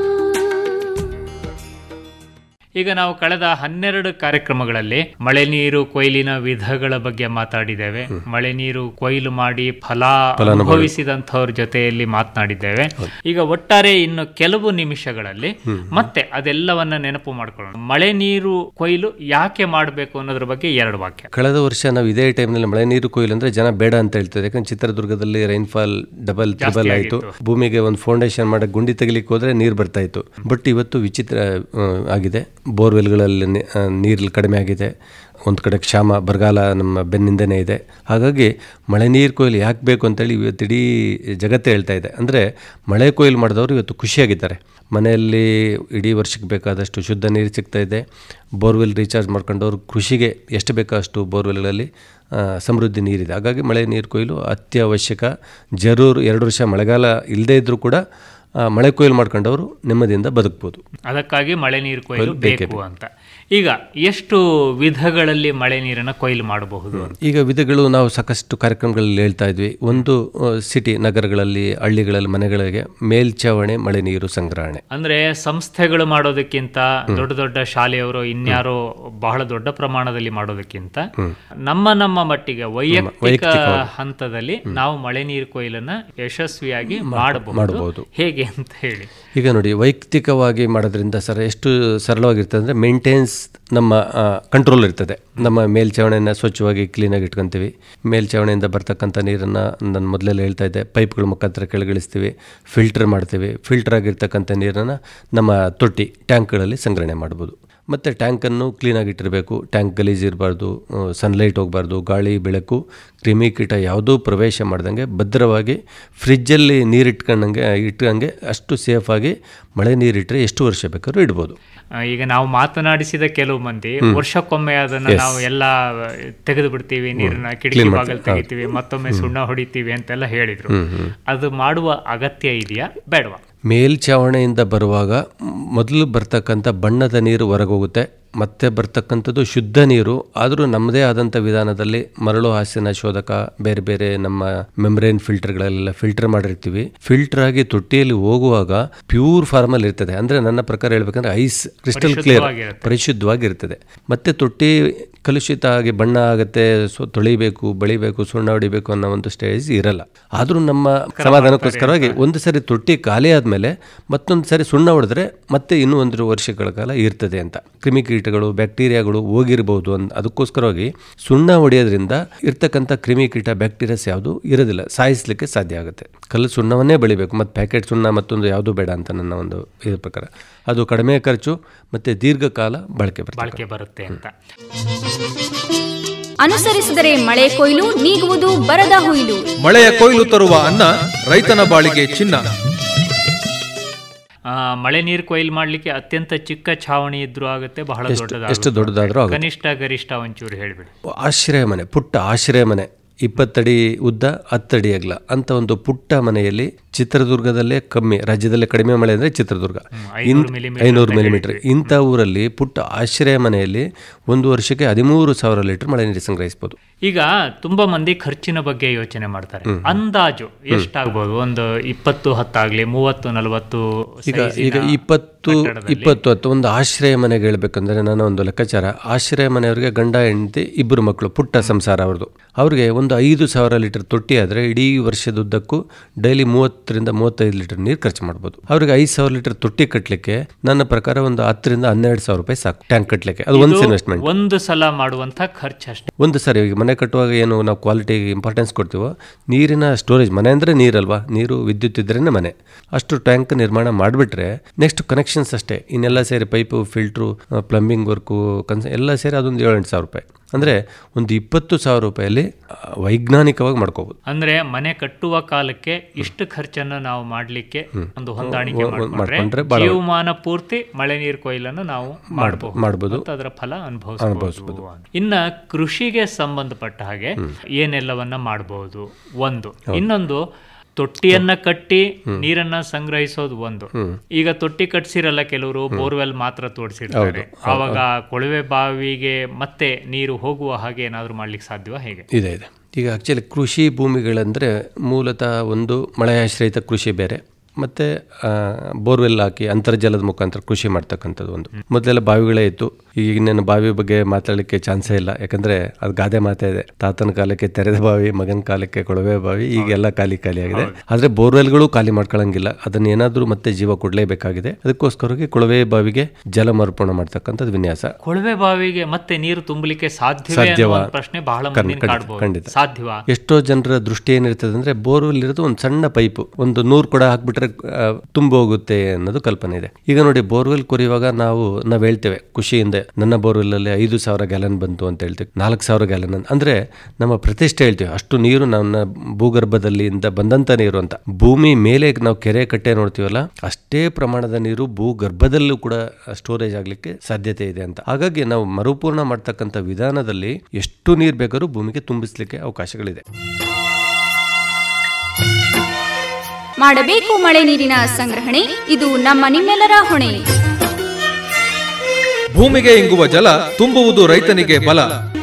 ಈಗ ನಾವು ಕಳೆದ ಹನ್ನೆರಡು ಕಾರ್ಯಕ್ರಮಗಳಲ್ಲಿ ಮಳೆ ನೀರು ಕೊಯ್ಲಿನ ವಿಧಗಳ ಬಗ್ಗೆ ಮಾತಾಡಿದ್ದೇವೆ ಮಳೆ ನೀರು ಕೊಯ್ಲು ಮಾಡಿ ಫಲ ಅನುಭವಿಸಿದಂಥವ್ರ ಜೊತೆಯಲ್ಲಿ ಮಾತನಾಡಿದ್ದೇವೆ ಈಗ ಒಟ್ಟಾರೆ ಇನ್ನು ಕೆಲವು ನಿಮಿಷಗಳಲ್ಲಿ ಮತ್ತೆ ಅದೆಲ್ಲವನ್ನ ನೆನಪು ಮಾಡ್ಕೊಳ್ಳೋಣ ಮಳೆ ನೀರು ಕೊಯ್ಲು ಯಾಕೆ ಮಾಡಬೇಕು ಅನ್ನೋದ್ರ ಬಗ್ಗೆ ಎರಡು ವಾಕ್ಯ
ಕಳೆದ ವರ್ಷ ನಾವು ಇದೇ ಟೈಮ್ನಲ್ಲಿ ಮಳೆ ನೀರು ಕೊಯ್ಲು ಅಂದ್ರೆ ಜನ ಬೇಡ ಅಂತ ಹೇಳ್ತಾರೆ ಯಾಕಂದ್ರೆ ಚಿತ್ರದುರ್ಗದಲ್ಲಿ ರೈನ್ಫಾಲ್ ಡಬಲ್ ತ್ರಿಬಲ್ ಆಯಿತು ಭೂಮಿಗೆ ಒಂದು ಫೌಂಡೇಶನ್ ಮಾಡಕ್ಕೆ ಗುಂಡಿ ತೆಗಿಲಿಕ್ಕೆ ಹೋದ್ರೆ ನೀರು ಬರ್ತಾ ಇತ್ತು ಬಟ್ ಇವತ್ತು ವಿಚಿತ್ರ ಆ, ಆಗಿದೆ ಬೋರ್ವೆಲ್ಗಳಲ್ಲಿ ನೀರು ಕಡಿಮೆ ಆಗಿದೆ ಒಂದು ಕಡೆ ಕ್ಷಾಮ ಬರಗಾಲ ನಮ್ಮ ಬೆನ್ನಿಂದನೇ ಇದೆ ಹಾಗಾಗಿ ಮಳೆ ನೀರು ಕೊಯ್ಲು ಯಾಕೆ ಬೇಕು ಅಂತೇಳಿ ಇವತ್ತು ಇಡೀ ಜಗತ್ತೇ ಹೇಳ್ತಾ ಇದೆ ಅಂದರೆ ಮಳೆ ಕೊಯ್ಲು ಮಾಡಿದವರು ಇವತ್ತು ಖುಷಿಯಾಗಿದ್ದಾರೆ ಮನೆಯಲ್ಲಿ ಇಡೀ ವರ್ಷಕ್ಕೆ ಬೇಕಾದಷ್ಟು ಶುದ್ಧ ನೀರು ಸಿಗ್ತಾ ಇದೆ ಬೋರ್ವೆಲ್ ರೀಚಾರ್ಜ್ ಮಾಡ್ಕೊಂಡವ್ರು ಕೃಷಿಗೆ ಎಷ್ಟು ಬೇಕೋ ಅಷ್ಟು ಬೋರ್ವೆಲ್ಗಳಲ್ಲಿ ಆ, ಸಮೃದ್ಧಿ ನೀರಿದೆ ಹಾಗಾಗಿ ಮಳೆ ನೀರು ಕೊಯ್ಲು ಅತ್ಯವಶ್ಯಕ ಜರೂರು ಎರಡು ವರ್ಷ ಮಳೆಗಾಲ ಇಲ್ಲದೇ ಇದ್ದರೂ ಕೂಡ ಆ, ಮಳೆ ಕೊಯ್ಲು ಮಾಡ್ಕೊಂಡವರು ನೆಮ್ಮದಿಯಿಂದ ಬದುಕ್ಬೋದು
ಅದಕ್ಕಾಗಿ ಮಳೆ ನೀರು ಕೊಯ್ಲು ಬೇಕು ಅಂತ ಈಗ ಎಷ್ಟು ವಿಧಗಳಲ್ಲಿ ಮಳೆ ನೀರನ್ನ ಕೊಯ್ಲು ಮಾಡಬಹುದು ಅಂತ
ಈಗ ವಿಧಗಳು ನಾವು ಸಾಕಷ್ಟು ಕಾರ್ಯಕ್ರಮಗಳಲ್ಲಿ ಹೇಳ್ತಾ ಇದ್ವಿ ಒಂದು ಸಿಟಿ ನಗರಗಳಲ್ಲಿ ಹಳ್ಳಿಗಳಲ್ಲಿ ಮನೆಗಳಿಗೆ ಮೇಲ್ಛಾವಣಿ ಮಳೆ ನೀರು ಸಂಗ್ರಹಣೆ
ಅಂದ್ರೆ ಸಂಸ್ಥೆಗಳು ಮಾಡೋದಕ್ಕಿಂತ ದೊಡ್ಡ ದೊಡ್ಡ ಶಾಲೆಯವರು ಇನ್ಯಾರೋ ಬಹಳ ದೊಡ್ಡ ಪ್ರಮಾಣದಲ್ಲಿ ಮಾಡೋದಕ್ಕಿಂತ ನಮ್ಮ ನಮ್ಮ ಮಟ್ಟಿಗೆ ವೈಯಕ್ತಿಕ ಹಂತದಲ್ಲಿ ನಾವು ಮಳೆ ನೀರು ಕೊಯ್ಲನ್ನ ಯಶಸ್ವಿಯಾಗಿ ಮಾಡಬಹುದು
ಮಾಡಬಹುದು.
ಹೇಗೆ ಅಂತ ಹೇಳಿ
ಈಗ ನೋಡಿ ವೈಯಕ್ತಿಕವಾಗಿ ಮಾಡೋದ್ರಿಂದ ಸರ್ ಎಷ್ಟು ಸರಳವಾಗಿರ್ತದೆ ಅಂದರೆ ಮೇಂಟೆನೆನ್ಸ್ ನಮ್ಮ ಕಂಟ್ರೋಲ್ ಇರ್ತದೆ ನಮ್ಮ ಮೇಲ್ಛಾವಣಿಯನ್ನು ಸ್ವಚ್ಛವಾಗಿ ಕ್ಲೀನಾಗಿ ಇಟ್ಕೊತೀವಿ ಮೇಲ್ಛಾವಣಿಯಿಂದ ಬರ್ತಕ್ಕಂಥ ನೀರನ್ನು ನಾನು ಮೊದಲೆಲ್ಲ ಹೇಳ್ತಾ ಇದ್ದೆ ಪೈಪ್ಗಳ ಮುಖಾಂತರ ಕೆಳಗಿಳಿಸ್ತೀವಿ ಫಿಲ್ಟರ್ ಮಾಡ್ತೀವಿ ಫಿಲ್ಟರ್ ಆಗಿರ್ತಕ್ಕಂಥ ನೀರನ್ನು ನಮ್ಮ ತೊಟ್ಟಿ ಟ್ಯಾಂಕ್ಗಳಲ್ಲಿ ಸಂಗ್ರಹಣೆ ಮಾಡ್ಬೋದು ಮತ್ತು ಟ್ಯಾಂಕನ್ನು ಕ್ಲೀನಾಗಿ ಇಟ್ಟಿರಬೇಕು ಟ್ಯಾಂಕ್ ಗಲೀಜು ಇರಬಾರ್ದು ಸನ್ಲೈಟ್ ಹೋಗಬಾರ್ದು ಗಾಳಿ ಬೆಳಕು ಕ್ರಿಮಿಕೀಟ ಯಾವುದೂ ಪ್ರವೇಶ ಮಾಡ್ದಂಗೆ ಭದ್ರವಾಗಿ ಫ್ರಿಜ್ಜಲ್ಲಿ ನೀರು ಇಟ್ಕೊಂಡಂಗೆ ಇಟ್ಕಂಗೆ ಅಷ್ಟು ಸೇಫಾಗಿ ಮಳೆ ನೀರಿಟ್ಟರೆ ಎಷ್ಟು ವರ್ಷ ಬೇಕಾದ್ರೂ ಇಡ್ಬೋದು
ಆ, ಈಗ ನಾವು ಮಾತನಾಡಿಸಿದ ಕೆಲವು ಮಂದಿ ವರ್ಷಕ್ಕೊಮ್ಮೆ ಅದನ್ನ ನಾವು ಎಲ್ಲ ತೆಗೆದು ಬಿಡ್ತೀವಿ ನೀರನ್ನ ಕಿಟಕಿ ಬಾಗಲ್ ತೆಗಿತೀವಿ ಮತ್ತೊಮ್ಮೆ ಸುಣ್ಣ ಹೊಡಿತೀವಿ ಅಂತೆಲ್ಲ ಹೇಳಿದ್ರು ಅದು ಮಾಡುವ ಅಗತ್ಯ ಇದೆಯಾ ಬೇಡವಾ
ಮೇಲ್ಛಾವಣಿಯಿಂದ ಬರುವಾಗ ಮೊದಲು ಬರ್ತಕ್ಕಂಥ ಬಣ್ಣದ ನೀರು ಹೊರಗೋಗುತ್ತೆ ಮತ್ತೆ ಬರ್ತಕ್ಕಂಥದ್ದು ಶುದ್ಧ ನೀರು ಆದರೂ ನಮ್ಮದೇ ಆದಂಥ ವಿಧಾನದಲ್ಲಿ ಮರಳು ಹಾಸಿನ ಶೋಧಕ ಬೇರೆ ಬೇರೆ ನಮ್ಮ ಮೆಮ್ರೇನ್ ಫಿಲ್ಟರ್ಗಳೆಲ್ಲ ಫಿಲ್ಟರ್ ಮಾಡಿರ್ತೀವಿ ಫಿಲ್ಟರ್ ಆಗಿ ತೊಟ್ಟಿಯಲ್ಲಿ ಹೋಗುವಾಗ ಪ್ಯೂರ್ ಫಾರ್ಮಲ್ಲಿ ಇರ್ತದೆ ಅಂದರೆ ನನ್ನ ಪ್ರಕಾರ ಹೇಳ್ಬೇಕಂದ್ರೆ ಐಸ್ ಕ್ರಿಸ್ಟಲ್ ಕ್ಲಿಯರ್
ಪರಿಶುದ್ಧವಾಗಿರುತ್ತೆ.
ಪರಿಶುದ್ಧವಾಗಿರ್ತದೆ ಮತ್ತೆ ತೊಟ್ಟಿ ಕಲುಷಿತ ಆಗಿ ಬಣ್ಣ ಆಗುತ್ತೆ ಸೊ ತೊಳಿಬೇಕು ಬಳಿಬೇಕು ಸುಣ್ಣ ಹೊಡಿಬೇಕು ಅನ್ನೋ ಒಂದು ಸ್ಟೇಜ್ ಇರಲ್ಲ ಆದರೂ ನಮ್ಮ ಸಮಾಧಾನಕ್ಕೋಸ್ಕರವಾಗಿ ಒಂದು ಸರಿ ತೊಟ್ಟಿ ಖಾಲಿ ಆದಮೇಲೆ ಮತ್ತೊಂದು ಸರಿ ಸುಣ್ಣ ಹೊಡೆದ್ರೆ ಮತ್ತೆ ಇನ್ನೂ ಒಂದು ವರ್ಷಗಳ ಕಾಲ ಇರ್ತದೆ ಅಂತ ಕ್ರಿಮಿಕೀಟಗಳು ಬ್ಯಾಕ್ಟೀರಿಯಾಗಳು ಹೋಗಿರಬಹುದು ಅಂತ ಅದಕ್ಕೋಸ್ಕರವಾಗಿ ಸುಣ್ಣ ಹೊಡೆಯೋದ್ರಿಂದ ಇರ್ತಕ್ಕಂಥ ಕ್ರಿಮಿಕೀಟ ಬ್ಯಾಕ್ಟೀರಿಯಾಸ್ ಯಾವುದು ಇರೋದಿಲ್ಲ ಸಾಯಿಸಲಿಕ್ಕೆ ಸಾಧ್ಯ ಆಗುತ್ತೆ ಕಲ್ಲು ಸುಣ್ಣವನ್ನೇ ಬೆಳಿಬೇಕು ಮತ್ತು ಪ್ಯಾಕೆಟ್ ಸುಣ್ಣ ಮತ್ತೊಂದು ಯಾವುದು ಬೇಡ ಅಂತ ನನ್ನ ಒಂದು ಇದ್ರ ಪ್ರಕಾರ ಅದು ಕಡಿಮೆ ಖರ್ಚು ಮತ್ತು ದೀರ್ಘಕಾಲ ಬಳಕೆ ಬರ್ತದೆ
ಬಾಳಿಕೆ ಬರುತ್ತೆ ಅಂತ
ಅನುಸರಿಸಿದರೆ ಮಳೆ ಕೊಯ್ಲು ನೀಗುವುದು ಬರದ ಹುಯ್ಲು
ಮಳೆಯ ಕೊಯ್ಲು ತರುವ ಅನ್ನ ರೈತನ ಬಾಳಿಗೆ ಚಿನ್ನ
ಆ, ಮಳೆ ನೀರು ಕೊಯ್ಲು ಮಾಡ್ಲಿಕ್ಕೆ ಅತ್ಯಂತ ಚಿಕ್ಕ ಛಾವಣಿ ಇದ್ರೂ ಆಗುತ್ತೆ ಬಹಳ ದೊಡ್ಡದಾಗುತ್ತೆ
ಎಷ್ಟು ದೊಡ್ಡದಾದ್ರೂ ಆಗುತ್ತೆ
ಕನಿಷ್ಠ ಗರಿಷ್ಠ ಒಂಚೂರು ಹೇಳ್ಬಿಡಿ
ಆಶ್ರಯ ಮನೆ ಪುಟ್ಟ ಆಶ್ರಯ ಮನೆ ಇಪ್ಪತ್ತಡಿ ಉದ್ದ ಹತ್ತಡಿ ಅಗಲ ಅಂತ ಒಂದು ಪುಟ್ಟ ಮನೆಯಲ್ಲಿ ಚಿತ್ರದುರ್ಗದಲ್ಲೇ ಕಮ್ಮಿ ರಾಜ್ಯದಲ್ಲೇ ಕಡಿಮೆ ಮಳೆ ಅಂದರೆ ಚಿತ್ರದುರ್ಗ
ಐನೂರು millimeter
ಐನೂರು ಮಿಲಿಮೀಟರ್ ಇಂಥ ಊರಲ್ಲಿ ಪುಟ್ಟ ಆಶ್ರಯ ಮನೆಯಲ್ಲಿ ಒಂದು ವರ್ಷಕ್ಕೆ ಹದಿಮೂರು ಸಾವಿರ ಲೀಟರ್ ಮಳೆ ನೀರು ಸಂಗ್ರಹಿಸ್ಬೋದು
ಈಗ ತುಂಬಾ ಮಂದಿ ಖರ್ಚಿನ ಬಗ್ಗೆ ಯೋಚನೆ ಮಾಡ್ತಾರೆ ಅಂದಾಜು ಎಷ್ಟಾಗ್ಬೋದು ಒಂದು ಇಪ್ಪತ್ತು ಹತ್ತಾಗ್ಲಿ ಮೂವತ್ತು ನಲವತ್ತು
ಈಗ ಈಗ ಇಪ್ಪತ್ತು ಇಪ್ಪತ್ತು ಹತ್ತು ಒಂದು ಆಶ್ರಯ ಮನೆಗೆ ಹೇಳ್ಬೇಕಂದ್ರೆ ನನ್ನ ಒಂದು ಲೆಕ್ಕಾಚಾರ ಆಶ್ರಯ ಮನೆಯವರಿಗೆ ಗಂಡ ಹೆಂಡತಿ ಇಬ್ಬರು ಮಕ್ಕಳು ಪುಟ್ಟ ಸಂಸಾರ ಅವ್ರದ್ದು ಅವ್ರಿಗೆ ಒಂದು ಐದು ಸಾವಿರ ಲೀಟರ್ ತೊಟ್ಟಿ ಆದರೆ ಇಡೀ ವರ್ಷದುದ್ದಕ್ಕೂ ಡೈಲಿ ಮೂವತ್ತರಿಂದ ಮೂವತ್ತೈದು ಲೀಟರ್ ನೀರು ಖರ್ಚು ಮಾಡ್ಬೋದು ಅವ್ರಿಗೆ ಐದು ಸಾವಿರ ಲೀಟರ್ ತೊಟ್ಟಿ ಕಟ್ಟಲಿಕ್ಕೆ ನನ್ನ ಪ್ರಕಾರ ಒಂದು ಹತ್ತರಿಂದ ಹನ್ನೆರಡು ಸಾವಿರ ರೂಪಾಯಿ ಸಾಕು ಟ್ಯಾಂಕ್ ಕಟ್ಟಲಿಕ್ಕೆ ಅದು ಒಂದು ಇನ್ವೆಸ್ಟ್ಮೆಂಟ್
ಒಂದು ಸಲ ಮಾಡುವಂತ ಖರ್ಚು ಅಷ್ಟೇ
ಒಂದು ಸರಿ ಈಗ ಮನೆ ಕಟ್ಟುವಾಗ ಏನು ನಾವು ಕ್ವಾಲಿಟಿಗೆ ಇಂಪಾರ್ಟೆನ್ಸ್ ಕೊಡ್ತೀವೋ ನೀರಿನ ಸ್ಟೋರೇಜ್ ಮನೆ ಅಂದರೆ ನೀರಲ್ವಾ ನೀರು ವಿದ್ಯುತ್ ಇದ್ರೇ ಮನೆ ಅಷ್ಟು ಟ್ಯಾಂಕ್ ನಿರ್ಮಾಣ ಮಾಡಿಬಿಟ್ರೆ ನೆಕ್ಸ್ಟ್ ಕನೆಕ್ಷನ್ಸ್ ಅಷ್ಟೇ ಇನ್ನೆಲ್ಲ ಸೇರಿ ಪೈಪು ಫಿಲ್ಟ್ರು ಪ್ಲಂಬಿಂಗ್ ವರ್ಕು ಕನ್ಸ ಎಲ್ಲ ಸೇರಿ ಅದೊಂದು ಏಳೆಂಟು ಸಾವಿರ ರೂಪಾಯಿ ಅಂದರೆ ಒಂದು ಇಪ್ಪತ್ತು ಸಾವಿರ ರೂಪಾಯಲ್ಲಿ ಆ, ವೈಜ್ಞಾನಿಕವಾಗಿ ಮಾಡ್ಕೋಬೋದು
ಅಂದ್ರೆ ಮನೆ ಕಟ್ಟುವ ಕಾಲಕ್ಕೆ ಇಷ್ಟು ಖರ್ಚನ್ನು ನಾವು ಮಾಡ್ಲಿಕ್ಕೆ ಒಂದು ಹೊಂದಾಣಿಕೆ
ಒಂದ್- ಒಂದ್
ಮಾಡ್ಕೊಂಡ್ರೆ
ಮಾಡ್ಕೊಂಡ್ರೆ ಬಹಳ
ಜೀವಮಾನ ಪೂರ್ತಿ ಮಳೆ ನೀರು ಕೊಯ್ಲನ್ನು ನಾವು ಮಾಡಬಹುದು
ಮಾಡ್ಬೋದು.
ಮತ್ತು ಅದರ ಫಲ ಅನುಭವಿಸಬಹುದು ಇನ್ನ ಕೃಷಿಗೆ ಸಂಬಂಧಪಟ್ಟ ಹಾಗೆ ಏನೆಲ್ಲವನ್ನ ಮಾಡಬಹುದು ಒಂದು ಇನ್ನೊಂದು ತೊಟ್ಟಿಯನ್ನ ಕಟ್ಟಿ ನೀರನ್ನ ಸಂಗ್ರಹಿಸೋದು ಒಂದು ಈಗ ತೊಟ್ಟಿ ಕಟ್ಸಿರಲ್ಲ ಕೆಲವರು ಬೋರ್ವೆಲ್ ಮಾತ್ರ ತೋಡಿಸಿರ್ತಾರೆ ಆವಾಗ ಕೊಳವೆ ಬಾವಿಗೆ ಮತ್ತೆ ನೀರು ಹೋಗುವ ಹಾಗೆ ಏನಾದ್ರು ಮಾಡ್ಲಿಕ್ಕೆ ಸಾಧ್ಯವಾ ಹೇಗೆ
ಇದೆ ಇದೆ ಈಗ ಆ್ಯಕ್ಚುಲಿ ಕೃಷಿ ಭೂಮಿಗಳಂದರೆ ಮೂಲತಃ ಒಂದು ಮಳೆಯಾಶ್ರಯಿತ ಕೃಷಿ ಬೇರೆ ಮತ್ತು ಬೋರ್ವೆಲ್ ಹಾಕಿ ಅಂತರ್ಜಲದ ಮುಖಾಂತರ ಕೃಷಿ ಮಾಡ್ತಕ್ಕಂಥದ್ದು ಒಂದು ಮೊದಲೆಲ್ಲ ಬಾವಿಗಳೇ ಇತ್ತು ಈಗ ಇನ್ನೇನು ಬಾವಿ ಬಗ್ಗೆ ಮಾತಾಡಲಿಕ್ಕೆ ಚಾನ್ಸೇ ಇಲ್ಲ ಯಾಕಂದರೆ ಅದು ಗಾದೆ ಮಾತೇ ಇದೆ ತಾತನ ಕಾಲಕ್ಕೆ ತೆರೆದ ಬಾವಿ ಮಗನ ಕಾಲಕ್ಕೆ ಕೊಳವೆ ಬಾವಿ ಈಗೆಲ್ಲ ಖಾಲಿ ಖಾಲಿ ಆಗಿದೆ ಆದರೆ ಬೋರ್ವೆಲ್ಗಳು ಖಾಲಿ ಮಾಡ್ಕೊಳ್ಳಂಗಿಲ್ಲ ಅದನ್ನ ಏನಾದರೂ ಮತ್ತೆ ಜೀವ ಕೊಡಲೇಬೇಕಾಗಿದೆ ಅದಕ್ಕೋಸ್ಕರವಾಗಿ ಕೊಳವೆ ಬಾವಿಗೆ ಜಲ ಮರುಪೂರ್ಣ ಮಾಡ್ತಕ್ಕಂಥದ್ದು ವಿನ್ಯಾಸ
ಕೊಳವೆ ಬಾವಿಗೆ ಮತ್ತೆ ನೀರು ತುಂಬಲಿಕ್ಕೆ ಸಾಧ್ಯವೇ ಅನ್ನೋ
ಸಾಧ್ಯವಾ?
ಒಂದು ಪ್ರಶ್ನೆ ಬಹಳ
ಖಂಡಿತ,
ಮಂದಿನ ಕಾಡ್ಬೋದು
ಖಂಡಿತ.
ಸಾಧ್ಯವಾ
ಎಷ್ಟೋ ಜನರ ದೃಷ್ಟಿ ಏನಿರ್ತದೆ ಅಂದ್ರೆ ಬೋರ್ವೆಲ್ ಇರೋದು ಒಂದು ಸಣ್ಣ ಪೈಪ್ ಒಂದು ನೂರು ಕೊಡ ಹಾಕ್ಬಿಟ್ರೆ ಆ, ತುಂಬ ಹೋಗುತ್ತೆ ಅನ್ನೋದು ಕಲ್ಪನೆ ಇದೆ ಈಗ ನೋಡಿ ಬೋರ್ವೆಲ್ ಕೊರೆಯುವಾಗ ನಾವು ನಾವು ಹೇಳ್ತೇವೆ ಖುಷಿಯಿಂದ ನನ್ನ ಬೋರ್ವೆಲ್ ಅಲ್ಲಿ ಐದು ಸಾವಿರ ಗ್ಯಾಲನ್ ಬಂತು ಅಂತ ಹೇಳ್ತೀವಿ ನಾಲ್ಕು ಸಾವಿರ ಗ್ಯಾಲನ್ ಅಂತ ಅಂದ್ರೆ ನಮ್ಮ ಪ್ರತಿಷ್ಠೆ ಹೇಳ್ತೀವಿ ಅಷ್ಟು ನೀರು ನನ್ನ ಭೂಗರ್ಭದಲ್ಲಿ ಇಂದ ಬಂದಂತ ನೀರು ಅಂತ ಭೂಮಿ ಮೇಲೆ ನಾವು ಕೆರೆ ಕಟ್ಟೆ ನೋಡ್ತೀವಲ್ಲ ಅಷ್ಟೇ ಪ್ರಮಾಣದ ನೀರು ಭೂಗರ್ಭದಲ್ಲೂ ಕೂಡ ಸ್ಟೋರೇಜ್ ಆಗ್ಲಿಕ್ಕೆ ಸಾಧ್ಯತೆ ಇದೆ ಅಂತ ಹಾಗಾಗಿ ನಾವು ಮರುಪೂರ್ಣ ಮಾಡ್ತಕ್ಕಂಥ ವಿಧಾನದಲ್ಲಿ ಎಷ್ಟು ನೀರು ಬೇಕಾದ್ರೂ ಭೂಮಿಗೆ ತುಂಬಿಸ್ಲಿಕ್ಕೆ ಅವಕಾಶಗಳಿದೆ
ಮಾಡಬೇಕು ಮಳೆ ನೀರಿನ ಸಂಗ್ರಹಣೆ ಇದು ನಮ್ಮ ನಿಮ್ಮೆಲ್ಲರ ಹೊಣೆ
ಭೂಮಿಗೆ ಇಂಗುವ ಜಲ ತುಂಬುವುದು ರೈತನಿಗೆ ಬಲ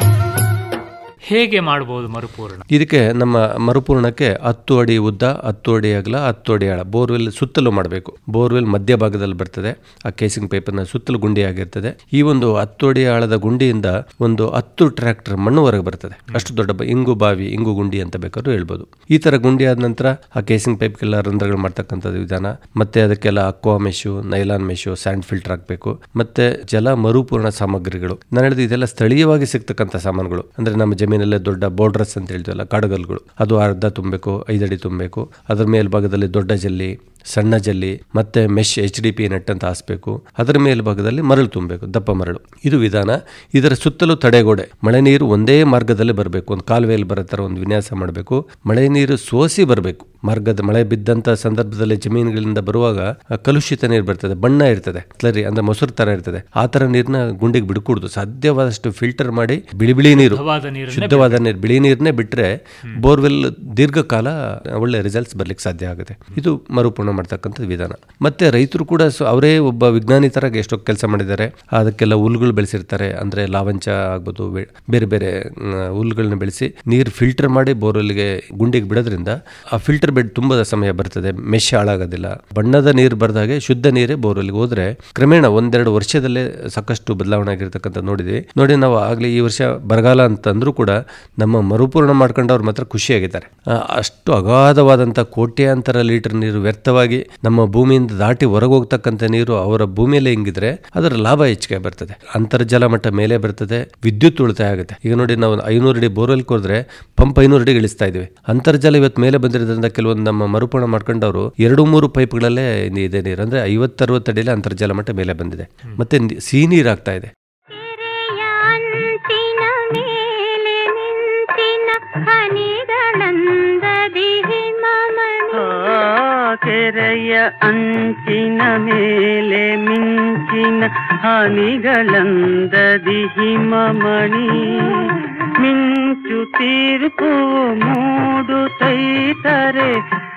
ಹೇಗೆ ಮಾಡಬಹುದು ಮರುಪೂರ್ಣ
ಇದಕ್ಕೆ ನಮ್ಮ ಮರುಪೂರ್ಣಕ್ಕೆ ಹತ್ತು ಅಡಿ ಉದ್ದ ಹತ್ತು ಅಡಿ ಅಗಲ ಹತ್ತು ಅಡಿ ಆಳ ಬೋರ್ವೆಲ್ ಸುತ್ತಲೂ ಮಾಡಬೇಕು ಬೋರ್ವೆಲ್ ಮಧ್ಯಭಾಗದಲ್ಲಿ ಬರ್ತದೆ ಆ ಕೇಸಿಂಗ್ ಪೈಪನ್ನ ಸುತ್ತಲೂ ಗುಂಡಿ ಆಗಿರ್ತದೆ ಈ ಒಂದು ಹತ್ತು ಅಡಿ ಆಳದ ಗುಂಡಿಯಿಂದ ಒಂದು ಹತ್ತು ಟ್ರ್ಯಾಕ್ಟರ್ ಮಣ್ಣು ಹೊರಗೆ ಬರ್ತದೆ ಅಷ್ಟು ದೊಡ್ಡ ಬ- ಇಂಗು ಬಾವಿ ಇಂಗು ಗುಂಡಿ ಅಂತ ಬೇಕಾದ್ರೂ ಹೇಳ್ಬೋದು ಈ ತರ ಗುಂಡಿ ಆದ ನಂತರ ಆ ಕೇಸಿಂಗ್ ಪೈಪ್ಗೆಲ್ಲ ರಂಧ್ರಗಳು ಮಾಡ್ತಕ್ಕಂಥದ್ದು ವಿಧಾನ ಮತ್ತೆ ಅದಕ್ಕೆಲ್ಲ aqua mesh nylon mesh sand filter ಹಾಕಬೇಕು ಮತ್ತೆ ಜಲ ಮರುಪೂರ್ಣ ಸಾಮಗ್ರಿಗಳು ನಾನು ಹೇಳಿದ ಇದೆಲ್ಲ ಸ್ಥಳೀಯವಾಗಿ ಸಿಗ್ತಕ್ಕಂಥ ಸಾಮಾನುಗಳು ಅಂದ್ರೆ ನಮ್ಮ ಜಮೀನಲ್ಲೇ ದೊಡ್ಡ ಬೋರ್ಡ್ರಸ್ ಅಂತ ಹೇಳ್ತೀವಲ್ಲ ಕಾಡುಗಲ್ಗಳು ಅದು ಅರ್ಧ ತುಂಬಬೇಕು ಐದಡಿ ತುಂಬಬೇಕು ಅದ್ರ ಮೇಲ್ಭಾಗದಲ್ಲಿ ದೊಡ್ಡ ಜಲ್ಲಿ ಸಣ್ಣ ಜಲ್ಲಿ ಮತ್ತೆ mesh H D P net ಅಂತ ಹಾಸ್ಬೇಕು ಅದರ ಮೇಲ್ಭಾಗದಲ್ಲಿ ಮರಳು ತುಂಬಬೇಕು ದಪ್ಪ ಮರಳು ಇದು ವಿಧಾನ ಇದರ ಸುತ್ತಲೂ ತಡೆಗೋಡೆ ಮಳೆ ನೀರು ಒಂದೇ ಮಾರ್ಗದಲ್ಲಿ ಬರಬೇಕು ಒಂದು ಕಾಲುವೆಯಲ್ಲಿ ಬರೋ ಥರ ಒಂದು ವಿನ್ಯಾಸ ಮಾಡಬೇಕು ಮಳೆ ನೀರು ಸೋಸಿ ಬರಬೇಕು ಮಾರ್ಗದ ಮಳೆ ಬಿದ್ದಂಥ ಸಂದರ್ಭದಲ್ಲಿ ಜಮೀನುಗಳಿಂದ ಬರುವಾಗ ಆ ಕಲುಷಿತ ನೀರು ಬರ್ತದೆ ಬಣ್ಣ ಇರ್ತದೆ ಸ್ಲರಿ ಅಂದ್ರೆ ಮೊಸರು ತರ ಇರ್ತದೆ ಆ ತರ ನೀರನ್ನ ಗುಂಡಿಗೆ ಬಿಡ್ಕೂಡ್ದು ಸಾಧ್ಯವಾದಷ್ಟು ಫಿಲ್ಟರ್ ಮಾಡಿ ಬಿಳಿ ಬಿಳಿ ನೀರು
ಶುದ್ಧವಾದ ನೀರನ್ನೇ
ಶುದ್ಧವಾದ ನೀರು ಬಿಳಿ ನೀರನ್ನೇ ಬಿಟ್ರೆ ಬೋರ್ವೆಲ್ ದೀರ್ಘಕಾಲ ಒಳ್ಳೆ ರಿಸಲ್ಟ್ಸ್ ಬರ್ಲಿಕ್ಕೆ ಸಾಧ್ಯ ಆಗುತ್ತೆ ಇದು ಮರುಪೂರ್ಣ ಮಾಡ್ತಕ್ಕಂಥ ವಿಧಾನ ಮತ್ತೆ ರೈತರು ಕೂಡ ಸೊ ಅವರೇ ಒಬ್ಬ ವಿಜ್ಞಾನಿ ತರ ಎಷ್ಟೋ ಕೆಲಸ ಮಾಡಿದ್ದಾರೆ ಅದಕ್ಕೆಲ್ಲ ಹುಲ್ಗಳು ಬೆಳೆಸಿರ್ತಾರೆ ಅಂದ್ರೆ ಲಾವಂಚ ಆಗ್ಬೋದು ಬೆ- ಬೇರೆ ಬೇರೆ ಮ್, ಹುಲ್ಗಳನ್ನ ಬೆಳೆಸಿ ನೀರು ಫಿಲ್ಟರ್ ಮಾಡಿ ಬೋರ್ವೆಲ್ಗೆ ಗುಂಡಿಗೆ ಬಿಡೋದ್ರಿಂದ ಆ ಫಿಲ್ಟರ್ ಬೆಡ್ ತುಂಬಾ ಸಮಯ ಬರ್ತದೆ ಮೆಶ್ ಹಾಳಾಗೋದಿಲ್ಲ ಬಣ್ಣದ ನೀರು ಬರ್ದಾಗೆ ಶುದ್ಧ ನೀರೇ ಬೋರ್ವೆಲ್ಗೆ ಹೋದ್ರೆ ಕ್ರಮೇಣ ಒಂದೆರಡು ವರ್ಷದಲ್ಲೇ ಸಾಕಷ್ಟು ಬದಲಾವಣೆ ಆಗಿರ್ತಕ್ಕಂಥ ನೋಡಿದ್ವಿ ನೋಡಿ ನಾವು ಆಗ್ಲಿ ಈ ವರ್ಷ ಬರಗಾಲ ಅಂತಂದ್ರೂ ಕೂಡ ನಮ್ಮ ಮರುಪೂರ್ಣ ಮಾಡ್ಕೊಂಡವ್ರು ಮಾತ್ರ ಖುಷಿಯಾಗಿದ್ದಾರೆ ಆ, ಅಷ್ಟು ಅಗಾಧವಾದಂಥ ಕೋಟ್ಯಾಂತರ ಲೀಟರ್ ನೀರು ವ್ಯರ್ಥವಾಗಿ ನಮ್ಮ ಭೂಮಿಯಿಂದ ದಾಟಿ ಹೊರಗೆ ಹೋಗ್ತಕ್ಕಂಥ ನೀರು ಅವರ ಭೂಮಿಯಲ್ಲೇ ಹಿಂಗಿದ್ರೆ ಅದರ ಲಾಭ ಹೆಚ್ಚಿಗೆ ಬರ್ತದೆ ಅಂತರ್ಜಲ ಮಟ್ಟ ಮೇಲೆ ಬರ್ತದೆ ವಿದ್ಯುತ್ ಉಳಿತಾಯ ಆಗುತ್ತೆ ಈಗ ನೋಡಿ ನಾವು ಐನೂರು ಅಡಿ ಬೋರ್ವೆಲ್ ಕೊದ್ರೆ ಪಂಪ್ ಐನೂರು ಅಡಿಗೆ ಇಳಿಸ್ತಾ ಇದೀವಿ ಅಂತರ್ಜಲ ಇವತ್ತು ಮೇಲೆ ಬಂದಿರೋದ್ರಿಂದ ಕೆಲವೊಂದು ನಮ್ಮ ಮರುಪೂರ್ಣ ಮಾಡ್ಕೊಂಡವರು ಎರಡು ಮೂರು ಪೈಪ್ಗಳಲ್ಲೇ ಇದೆ ನೀರು ಅಂದ್ರೆ ಐವತ್ತರವತ್ತು ಅಡಿಯಲ್ಲಿ ಅಂತರ್ಜಲ ಮಟ್ಟ ಮೇಲೆ ಬಂದಿದೆ ಮತ್ತೆ ನಿ- ಸಿಹಿ ನೀರು ಆಗ್ತಾ ಇದೆ
ಕೆರೆಯ ಅಂಚಿನ ಮೇಲೆ ನಿಂತಿನ ಹನಿಗಳಂದದಿ ಹಿಮಮಣಿ
ಕೆರೆಯ ಅಂಚಿನ ಮೇಲೆ ಮಿಂಚಿನ ಹನಿಗಳಂದದಿ ಹಿಮಮಣಿ ಮಿಂಚು ತೀರ್ಪು ಮೂಡು ತೈತರೆ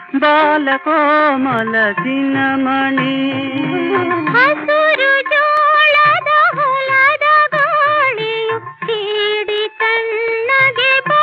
ಬಾಲಕೋಮಲ ದಿನಮಣಿ
ಹಸುರು ಜೋಳದ ಹೊಲದ ಗಾಳಿಯು ಹೀಡಿ ತಣ್ಣಗೆ ಬಾ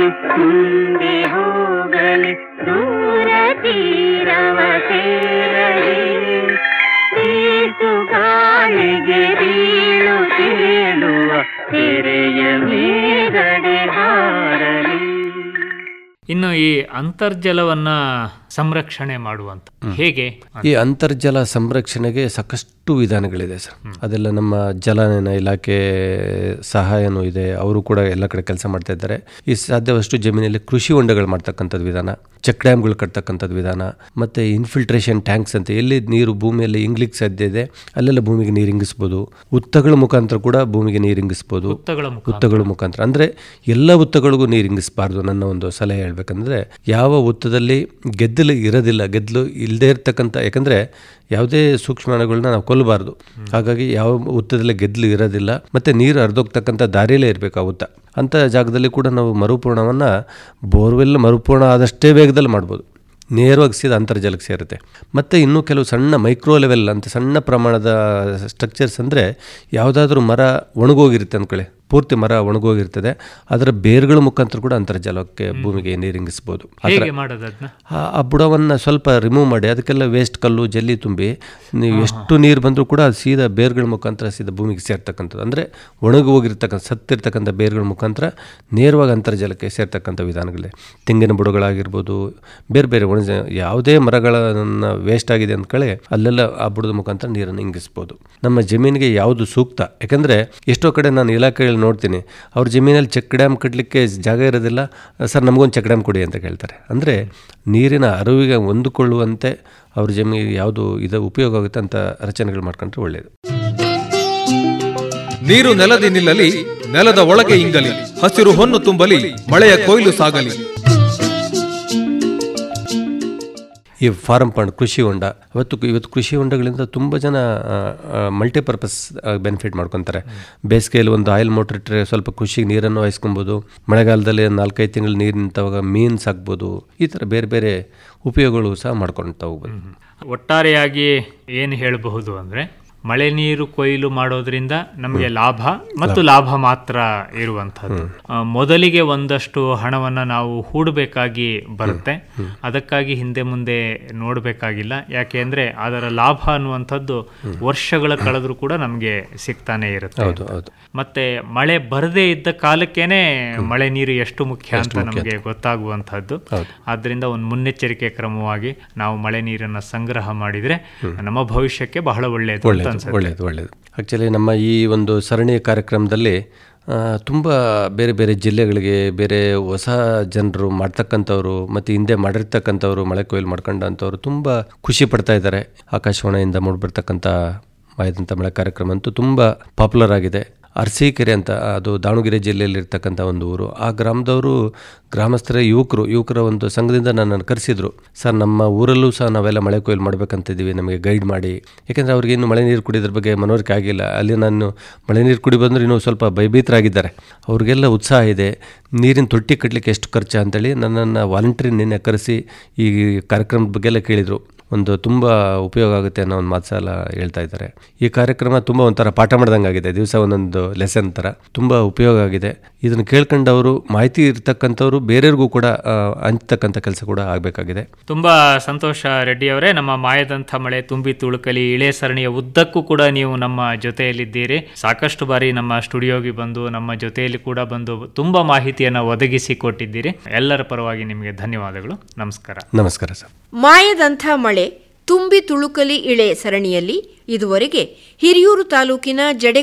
ಮುಂದೆ ಹೋಗಲಿ
ದೂರ ತೀರವ ಸೇರಲಿ
ಬೀಸು ಗಾಳಿಗೆ ಬೀಳು ತೇಲುವ ತೆರೆಯ ಮೇಗಡೆ ಹಾರಲಿ
ಇನ್ನು ಈ ಅಂತರ್ಜಲವನ್ನ ಸಂರಕ್ಷಣೆ ಮಾಡುವಂತ ಹೇಗೆ
ಈ ಅಂತರ್ಜಲ ಸಂರಕ್ಷಣೆಗೆ ಸಾಕಷ್ಟು ವಿಧಾನಗಳಿದೆ ಸರ್ ಅದೆಲ್ಲ ನಮ್ಮ ಜಲನಯನ ಇಲಾಖೆ ಸಹಾಯನೂ ಇದೆ ಅವರು ಕೂಡ ಎಲ್ಲ ಕಡೆ ಕೆಲಸ ಮಾಡ್ತಾ ಇದ್ದಾರೆ ಈ ಸಾಧ್ಯವಷ್ಟು ಜಮೀನಲ್ಲಿ ಕೃಷಿ ಹೊಂಡಗಳು ಮಾಡ್ತಕ್ಕಂಥದ್ದು ವಿಧಾನ ಚೆಕ್ ಡ್ಯಾಮ್ಗಳು ಕಟ್ತಕ್ಕಂಥದ್ದು ವಿಧಾನ ಮತ್ತು ಇನ್ಫಿಲ್ಟ್ರೇಷನ್ ಟ್ಯಾಂಕ್ಸ್ ಅಂತ ಎಲ್ಲಿ ನೀರು ಭೂಮಿಯಲ್ಲಿ ಇಂಗ್ಲಿಕ್ಕೆ ಸಾಧ್ಯ ಇದೆ ಅಲ್ಲೆಲ್ಲ ಭೂಮಿಗೆ ನೀರು ಇಂಗಿಸ್ಬೋದು ಉತ್ತಗಳ ಮುಖಾಂತರ ಕೂಡ ಭೂಮಿಗೆ ನೀರು ಇಂಗಿಸ್ಬೋದು
ಉತ್ತಗಳ ಮುಖಾಂತರ.
ಉತ್ತಗಳ ಮುಖಾಂತರ ಅಂದರೆ ಎಲ್ಲ ಉತ್ತಗಳಿಗೂ ನೀರು ಇಂಗಿಸಬಾರ್ದು ನನ್ನ ಒಂದು ಸಲಹೆ ಹೇಳ್ಬೇಕಂದ್ರೆ ಯಾವ ಉತ್ತದಲ್ಲಿ ಗೆದ್ದಲು ಇರೋದಿಲ್ಲ ಗೆದ್ದಲು ಇಲ್ಲದೆ ಇರ್ತಕ್ಕಂಥ ಯಾಕಂದರೆ ಯಾವುದೇ ಸೂಕ್ಷ್ಮಾಣುಗಳನ್ನ ನಾವು ಕೊಲ್ಲಬಾರ್ದು ಹಾಗಾಗಿ ಯಾವ ಉತ್ತದಲ್ಲಿ ಗೆದ್ದಲು ಇರೋದಿಲ್ಲ ಮತ್ತು ನೀರು ಹರಿದೋಗ್ತಕ್ಕಂಥ ದಾರಿಯಲ್ಲೇ ಇರಬೇಕು ಆ ಉತ್ತ ಅಂಥ ಜಾಗದಲ್ಲಿ ಕೂಡ ನಾವು ಮರುಪೂರ್ಣವನ್ನು ಬೋರ್ವೆಲ್ ಮರುಪೂರ್ಣ ಆದಷ್ಟೇ ವೇಗದಲ್ಲಿ ಮಾಡ್ಬೋದು ನೇರವಾಗಿ ಸೀದಾ ಅಂತರ್ಜಲಕ್ಕೆ ಸೇರುತ್ತೆ ಮತ್ತು ಇನ್ನೂ ಕೆಲವು ಸಣ್ಣ ಮೈಕ್ರೋ ಲೆವೆಲ್ ಅಂತ ಸಣ್ಣ ಪ್ರಮಾಣದ ಸ್ಟ್ರಕ್ಚರ್ಸ್ ಅಂದರೆ ಯಾವುದಾದ್ರೂ ಮರ ಒಣಗೋಗಿರುತ್ತೆ ಅಂದ್ಕೊಳ್ಳಿ ಪೂರ್ತಿ ಮರ ಒಣಗೋಗಿರ್ತದೆ ಅದರ ಬೇರುಗಳ ಮುಖಾಂತರ ಕೂಡ ಅಂತರ್ಜಲಕ್ಕೆ ಭೂಮಿಗೆ ನೀರಿಂಗಿಸ್ಬೋದು ಆ ಥರ
ಹೇಗೆ ಮಾಡೋದು ಅದನ್ನ
ಆ- ಆ ಬುಡವನ್ನು ಸ್ವಲ್ಪ ರಿಮೂವ್ ಮಾಡಿ ಅದಕ್ಕೆಲ್ಲ ವೇಸ್ಟ್ ಕಲ್ಲು ಜಲ್ಲಿ ತುಂಬಿ ನೀವು ಎಷ್ಟು ನೀರು ಬಂದರೂ ಕೂಡ ಅದು ಸೀದಾ ಬೇರ್ಗಳ ಮುಖಾಂತರ ಸೀದಾ ಭೂಮಿಗೆ ಸೇರ್ತಕ್ಕಂಥದ್ದು ಅಂದರೆ ಒಣಗಿ ಹೋಗಿರ್ತಕ್ಕಂಥ ಸತ್ತಿರ್ತಕ್ಕಂಥ ಬೇರ್ಗಳ ಮುಖಾಂತರ ನೇರವಾಗಿ ಅಂತರ್ಜಲಕ್ಕೆ ಸೇರ್ತಕ್ಕಂಥ ವಿಧಾನಗಳಿದೆ ತೆಂಗಿನ ಬುಡಗಳಾಗಿರ್ಬೋದು ಬೇರೆ ಬೇರೆ ಒಣ ಯಾವುದೇ ಮರಗಳನ್ನು ವೇಸ್ಟ್ ಆಗಿದೆ ಅಂದ್ಕೊಳ್ಳಿ ಅಲ್ಲೆಲ್ಲ ಆ ಬುಡದ ಮುಖಾಂತರ ನೀರನ್ನು ಇಂಗಿಸ್ಬೋದು ನಮ್ಮ ಜಮೀನಿಗೆ ಯಾವುದು ಸೂಕ್ತ ಯಾಕಂದರೆ ಎಷ್ಟೋ ಕಡೆ ನಾನು ಇಲಾಖೆಯಲ್ಲಿ ನೋಡ್ತೀನಿ ಅವ್ರ ಜಮೀನಲ್ಲಿ ಚೆಕ್ ಡ್ಯಾಮ್ ಕಟ್ಟಲಿಕ್ಕೆ ಜಾಗ ಇರೋದಿಲ್ಲ ಸರ್ ನಮಗೊಂದು ಚೆಕ್ ಡ್ಯಾಮ್ ಕೊಡಿ ಅಂತ ಕೇಳ್ತಾರೆ ಅಂದರೆ ನೀರಿನ ಅರಿವಿಗೆ ಹೊಂದಿಕೊಳ್ಳುವಂತೆ ಅವ್ರ ಜಮೀನಿಗೆ ಯಾವುದು ಇದು ಉಪಯೋಗ ಆಗುತ್ತೆ ಅಂತ ರಚನೆಗಳು ಮಾಡ್ಕೊಂಡ್ರೆ ಒಳ್ಳೆಯದು
ನೀರು ನೆಲದಿ ನಿಲ್ಲಲಿ ನೆಲದ ಒಳಗೆ ಇಂಗಲಿ ಹಸಿರು ಹೊನ್ನು ತುಂಬಲಿ ಮಳೆಯ ಕೊಯ್ಲು ಸಾಗಲಿ
ಈ ಫಾರಂ ಫಂಡ್ ಕೃಷಿ ಹೊಂಡ ಅವತ್ತು ಇವತ್ತು ಕೃಷಿ ಹೊಂಡಗಳಿಂದ ತುಂಬ ಜನ ಮಲ್ಟಿಪರ್ಪಸ್ ಬೆನಿಫಿಟ್ ಮಾಡ್ಕೊತಾರೆ ಬೇಸಿಗೆಯಲ್ಲಿ ಒಂದು ಆಯಿಲ್ ಮೋಟ್ರ್ ಇಟ್ಟರೆ ಸ್ವಲ್ಪ ಕೃಷಿಗೆ ನೀರನ್ನು ವಹಿಸ್ಕೊಬೋದು ಮಳೆಗಾಲದಲ್ಲಿ ನಾಲ್ಕೈದು ತಿಂಗಳು ನೀರು ನಿಂತಾಗ ಮೀನು ಸಾಕ್ಬೋದು ಈ ಥರ ಬೇರೆ ಬೇರೆ ಉಪಯೋಗಗಳು ಸಹ ಮಾಡ್ಕೊಳ್ತಾ ಹೋಗ್ಬೋದು
ಒಟ್ಟಾರೆಯಾಗಿ ಏನು ಹೇಳಬಹುದು ಅಂದ್ರೆ ಮಳೆ ನೀರು ಕೊಯ್ಲು ಮಾಡೋದ್ರಿಂದ ನಮಗೆ ಲಾಭ ಮತ್ತು ಲಾಭ ಮಾತ್ರ ಇರುವಂಥದ್ದು ಆ, ಮೊದಲಿಗೆ ಒಂದಷ್ಟು ಹಣವನ್ನ ನಾವು ಹೂಡಬೇಕಾಗಿ ಬರುತ್ತೆ ಅದಕ್ಕಾಗಿ ಹಿಂದೆ ಮುಂದೆ ನೋಡಬೇಕಾಗಿಲ್ಲ ಯಾಕೆ ಅಂದ್ರೆ ಅದರ ಲಾಭ ಅನ್ನುವಂಥದ್ದು ವರ್ಷಗಳ ಕಳೆದ್ರೂ ಕೂಡ ನಮಗೆ ಸಿಗ್ತಾನೆ ಇರುತ್ತೆ
ಹೌದು ಹೌದು
ಮತ್ತೆ ಮಳೆ ಬರದೇ ಇದ್ದ ಕಾಲಕ್ಕೇನೆ ಮಳೆ ನೀರು ಎಷ್ಟು ಮುಖ್ಯ ಅಂತ ನಮಗೆ ಗೊತ್ತಾಗುವಂತಹದ್ದು ಆದ್ರಿಂದ ಒಂದು ಮುನ್ನೆಚ್ಚರಿಕೆ ಕ್ರಮವಾಗಿ ನಾವು ಮಳೆ ನೀರನ್ನ ಸಂಗ್ರಹ ಮಾಡಿದ್ರೆ ನಮ್ಮ ಭವಿಷ್ಯಕ್ಕೆ ಬಹಳ ಒಳ್ಳೆಯದು ಅಂತ
ಒಳ್ಳೆಯದು ಒಳ್ಳೆಯದು ಒಳ್ಳೆಯದು ಆ್ಯಕ್ಚುಲಿ ನಮ್ಮ ಈ ಒಂದು ಸರಣಿ ಕಾರ್ಯಕ್ರಮದಲ್ಲಿ ತುಂಬ ಬೇರೆ ಬೇರೆ ಜಿಲ್ಲೆಗಳಿಗೆ ಬೇರೆ ಹೊಸ ಜನರು ಮಾಡ್ತಕ್ಕಂಥವ್ರು ಮತ್ತು ಹಿಂದೆ ಮಾಡಿರ್ತಕ್ಕಂಥವ್ರು ಮಳೆ ಕೊಯ್ಲು ಮಾಡ್ಕೊಂಡಂಥವ್ರು ತುಂಬ ಖುಷಿ ಪಡ್ತಾ ಇದ್ದಾರೆ ಆಕಾಶವಾಣಿಯಿಂದ ಮೂಡಿಬರ್ತಕ್ಕಂಥ ಮಾಯದಂಥ ಮಳೆ ಕಾರ್ಯಕ್ರಮ ಅಂತೂ ತುಂಬ ಪಾಪ್ಯುಲರ್ ಆಗಿದೆ ಅರಸೀಕೆರೆ ಅಂತ ಅದು ದಾವಣಗೆರೆ ಜಿಲ್ಲೆಯಲ್ಲಿ ಇರ್ತಕ್ಕಂಥ ಒಂದು ಊರು ಆ ಗ್ರಾಮದವರು ಗ್ರಾಮಸ್ಥರ ಯುವಕರು ಯುವಕರ ಒಂದು ಸಂಘದಿಂದ ನನ್ನನ್ನು ಕರೆಸಿದ್ರು ಸರ್ ನಮ್ಮ ಊರಲ್ಲೂ ಸಹ ನಾವೆಲ್ಲ ಮಳೆ ಕೊಯ್ಲು ಮಾಡ್ಬೇಕಂತಿದ್ದೀವಿ ನಮಗೆ ಗೈಡ್ ಮಾಡಿ ಯಾಕೆಂದರೆ ಅವ್ರಿಗೆ ಇನ್ನು ಮಳೆ ನೀರು ಕುಡಿಯೋದ್ರ ಬಗ್ಗೆ ಮನವರಿಕೆ ಆಗಿಲ್ಲ ಅಲ್ಲಿ ನಾನು ಮಳೆ ನೀರು ಕುಡಿ ಬಂದರೂ ಇನ್ನೂ ಸ್ವಲ್ಪ ಭಯಭೀತರಾಗಿದ್ದಾರೆ ಅವ್ರಿಗೆಲ್ಲ ಉತ್ಸಾಹ ಇದೆ ನೀರಿನ ತೊಟ್ಟಿ ಕಟ್ಟಲಿಕ್ಕೆ ಎಷ್ಟು ಖರ್ಚು ಅಂತೇಳಿ ನನ್ನನ್ನು ವಾಲಂಟ್ರಿ ನಿನ್ನೆ ಕರೆಸಿ ಈ ಕಾರ್ಯಕ್ರಮದ ಬಗ್ಗೆ ಎಲ್ಲ ಕೇಳಿದರು ಒಂದು ತುಂಬ ಉಪಯೋಗ ಆಗುತ್ತೆ ಅನ್ನೋ ಒಂದು ಮಾತು ಸಲ ಹೇಳ್ತಾ ಇದ್ದಾರೆ ಈ ಕಾರ್ಯಕ್ರಮ ತುಂಬ ಒಂಥರ ಪಾಠ ಮಾಡ್ದಂಗೆ ಆಗಿದೆ ದಿವಸ ಒಂದೊಂದು ಲೆಸನ್ ಥರ ತುಂಬ ಉಪಯೋಗ ಆಗಿದೆ ಇದನ್ನು ಕೇಳ್ಕೊಂಡವರು ಮಾಹಿತಿ ಇರ್ತಕ್ಕಂಥವ್ರು ಬೇರೆಯವ್ರಿಗೂ ಕೂಡ ಆ, ಹಂಚ್ತಕ್ಕಂಥ ಕೆಲಸ ಕೂಡ ಆಗಬೇಕಾಗಿದೆ
ತುಂಬಾ ಸಂತೋಷ ರೆಡ್ಡಿ ಅವರೇ ನಮ್ಮ ಮಾಯದಂಥ ಮಳೆ ತುಂಬಿ ತುಳುಕಲಿ ಇಳೆ ಸರಣಿಯ ಉದ್ದಕ್ಕೂ ಕೂಡ ನೀವು ನಮ್ಮ ಜೊತೆಯಲ್ಲಿದ್ದೀರಿ ಸಾಕಷ್ಟು ಬಾರಿ ನಮ್ಮ ಸ್ಟುಡಿಯೋಗೆ ಬಂದು ನಮ್ಮ ಜೊತೆಯಲ್ಲಿ ಕೂಡ ಬಂದು ತುಂಬಾ ಮಾಹಿತಿಯನ್ನು ಒದಗಿಸಿ ಕೊಟ್ಟಿದ್ದೀರಿ ಎಲ್ಲರ ಪರವಾಗಿ ನಿಮಗೆ ಧನ್ಯವಾದಗಳು ನಮಸ್ಕಾರ
ನಮಸ್ಕಾರ ಸರ್
ಮಾಯದಂಥ ಮಳೆ ತುಂಬಿ ತುಳುಕಲಿ ಇಳೆ ಸರಣಿಯಲ್ಲಿ ಇದುವರೆಗೆ ಹಿರಿಯೂರು ತಾಲೂಕಿನ ಜಡೆ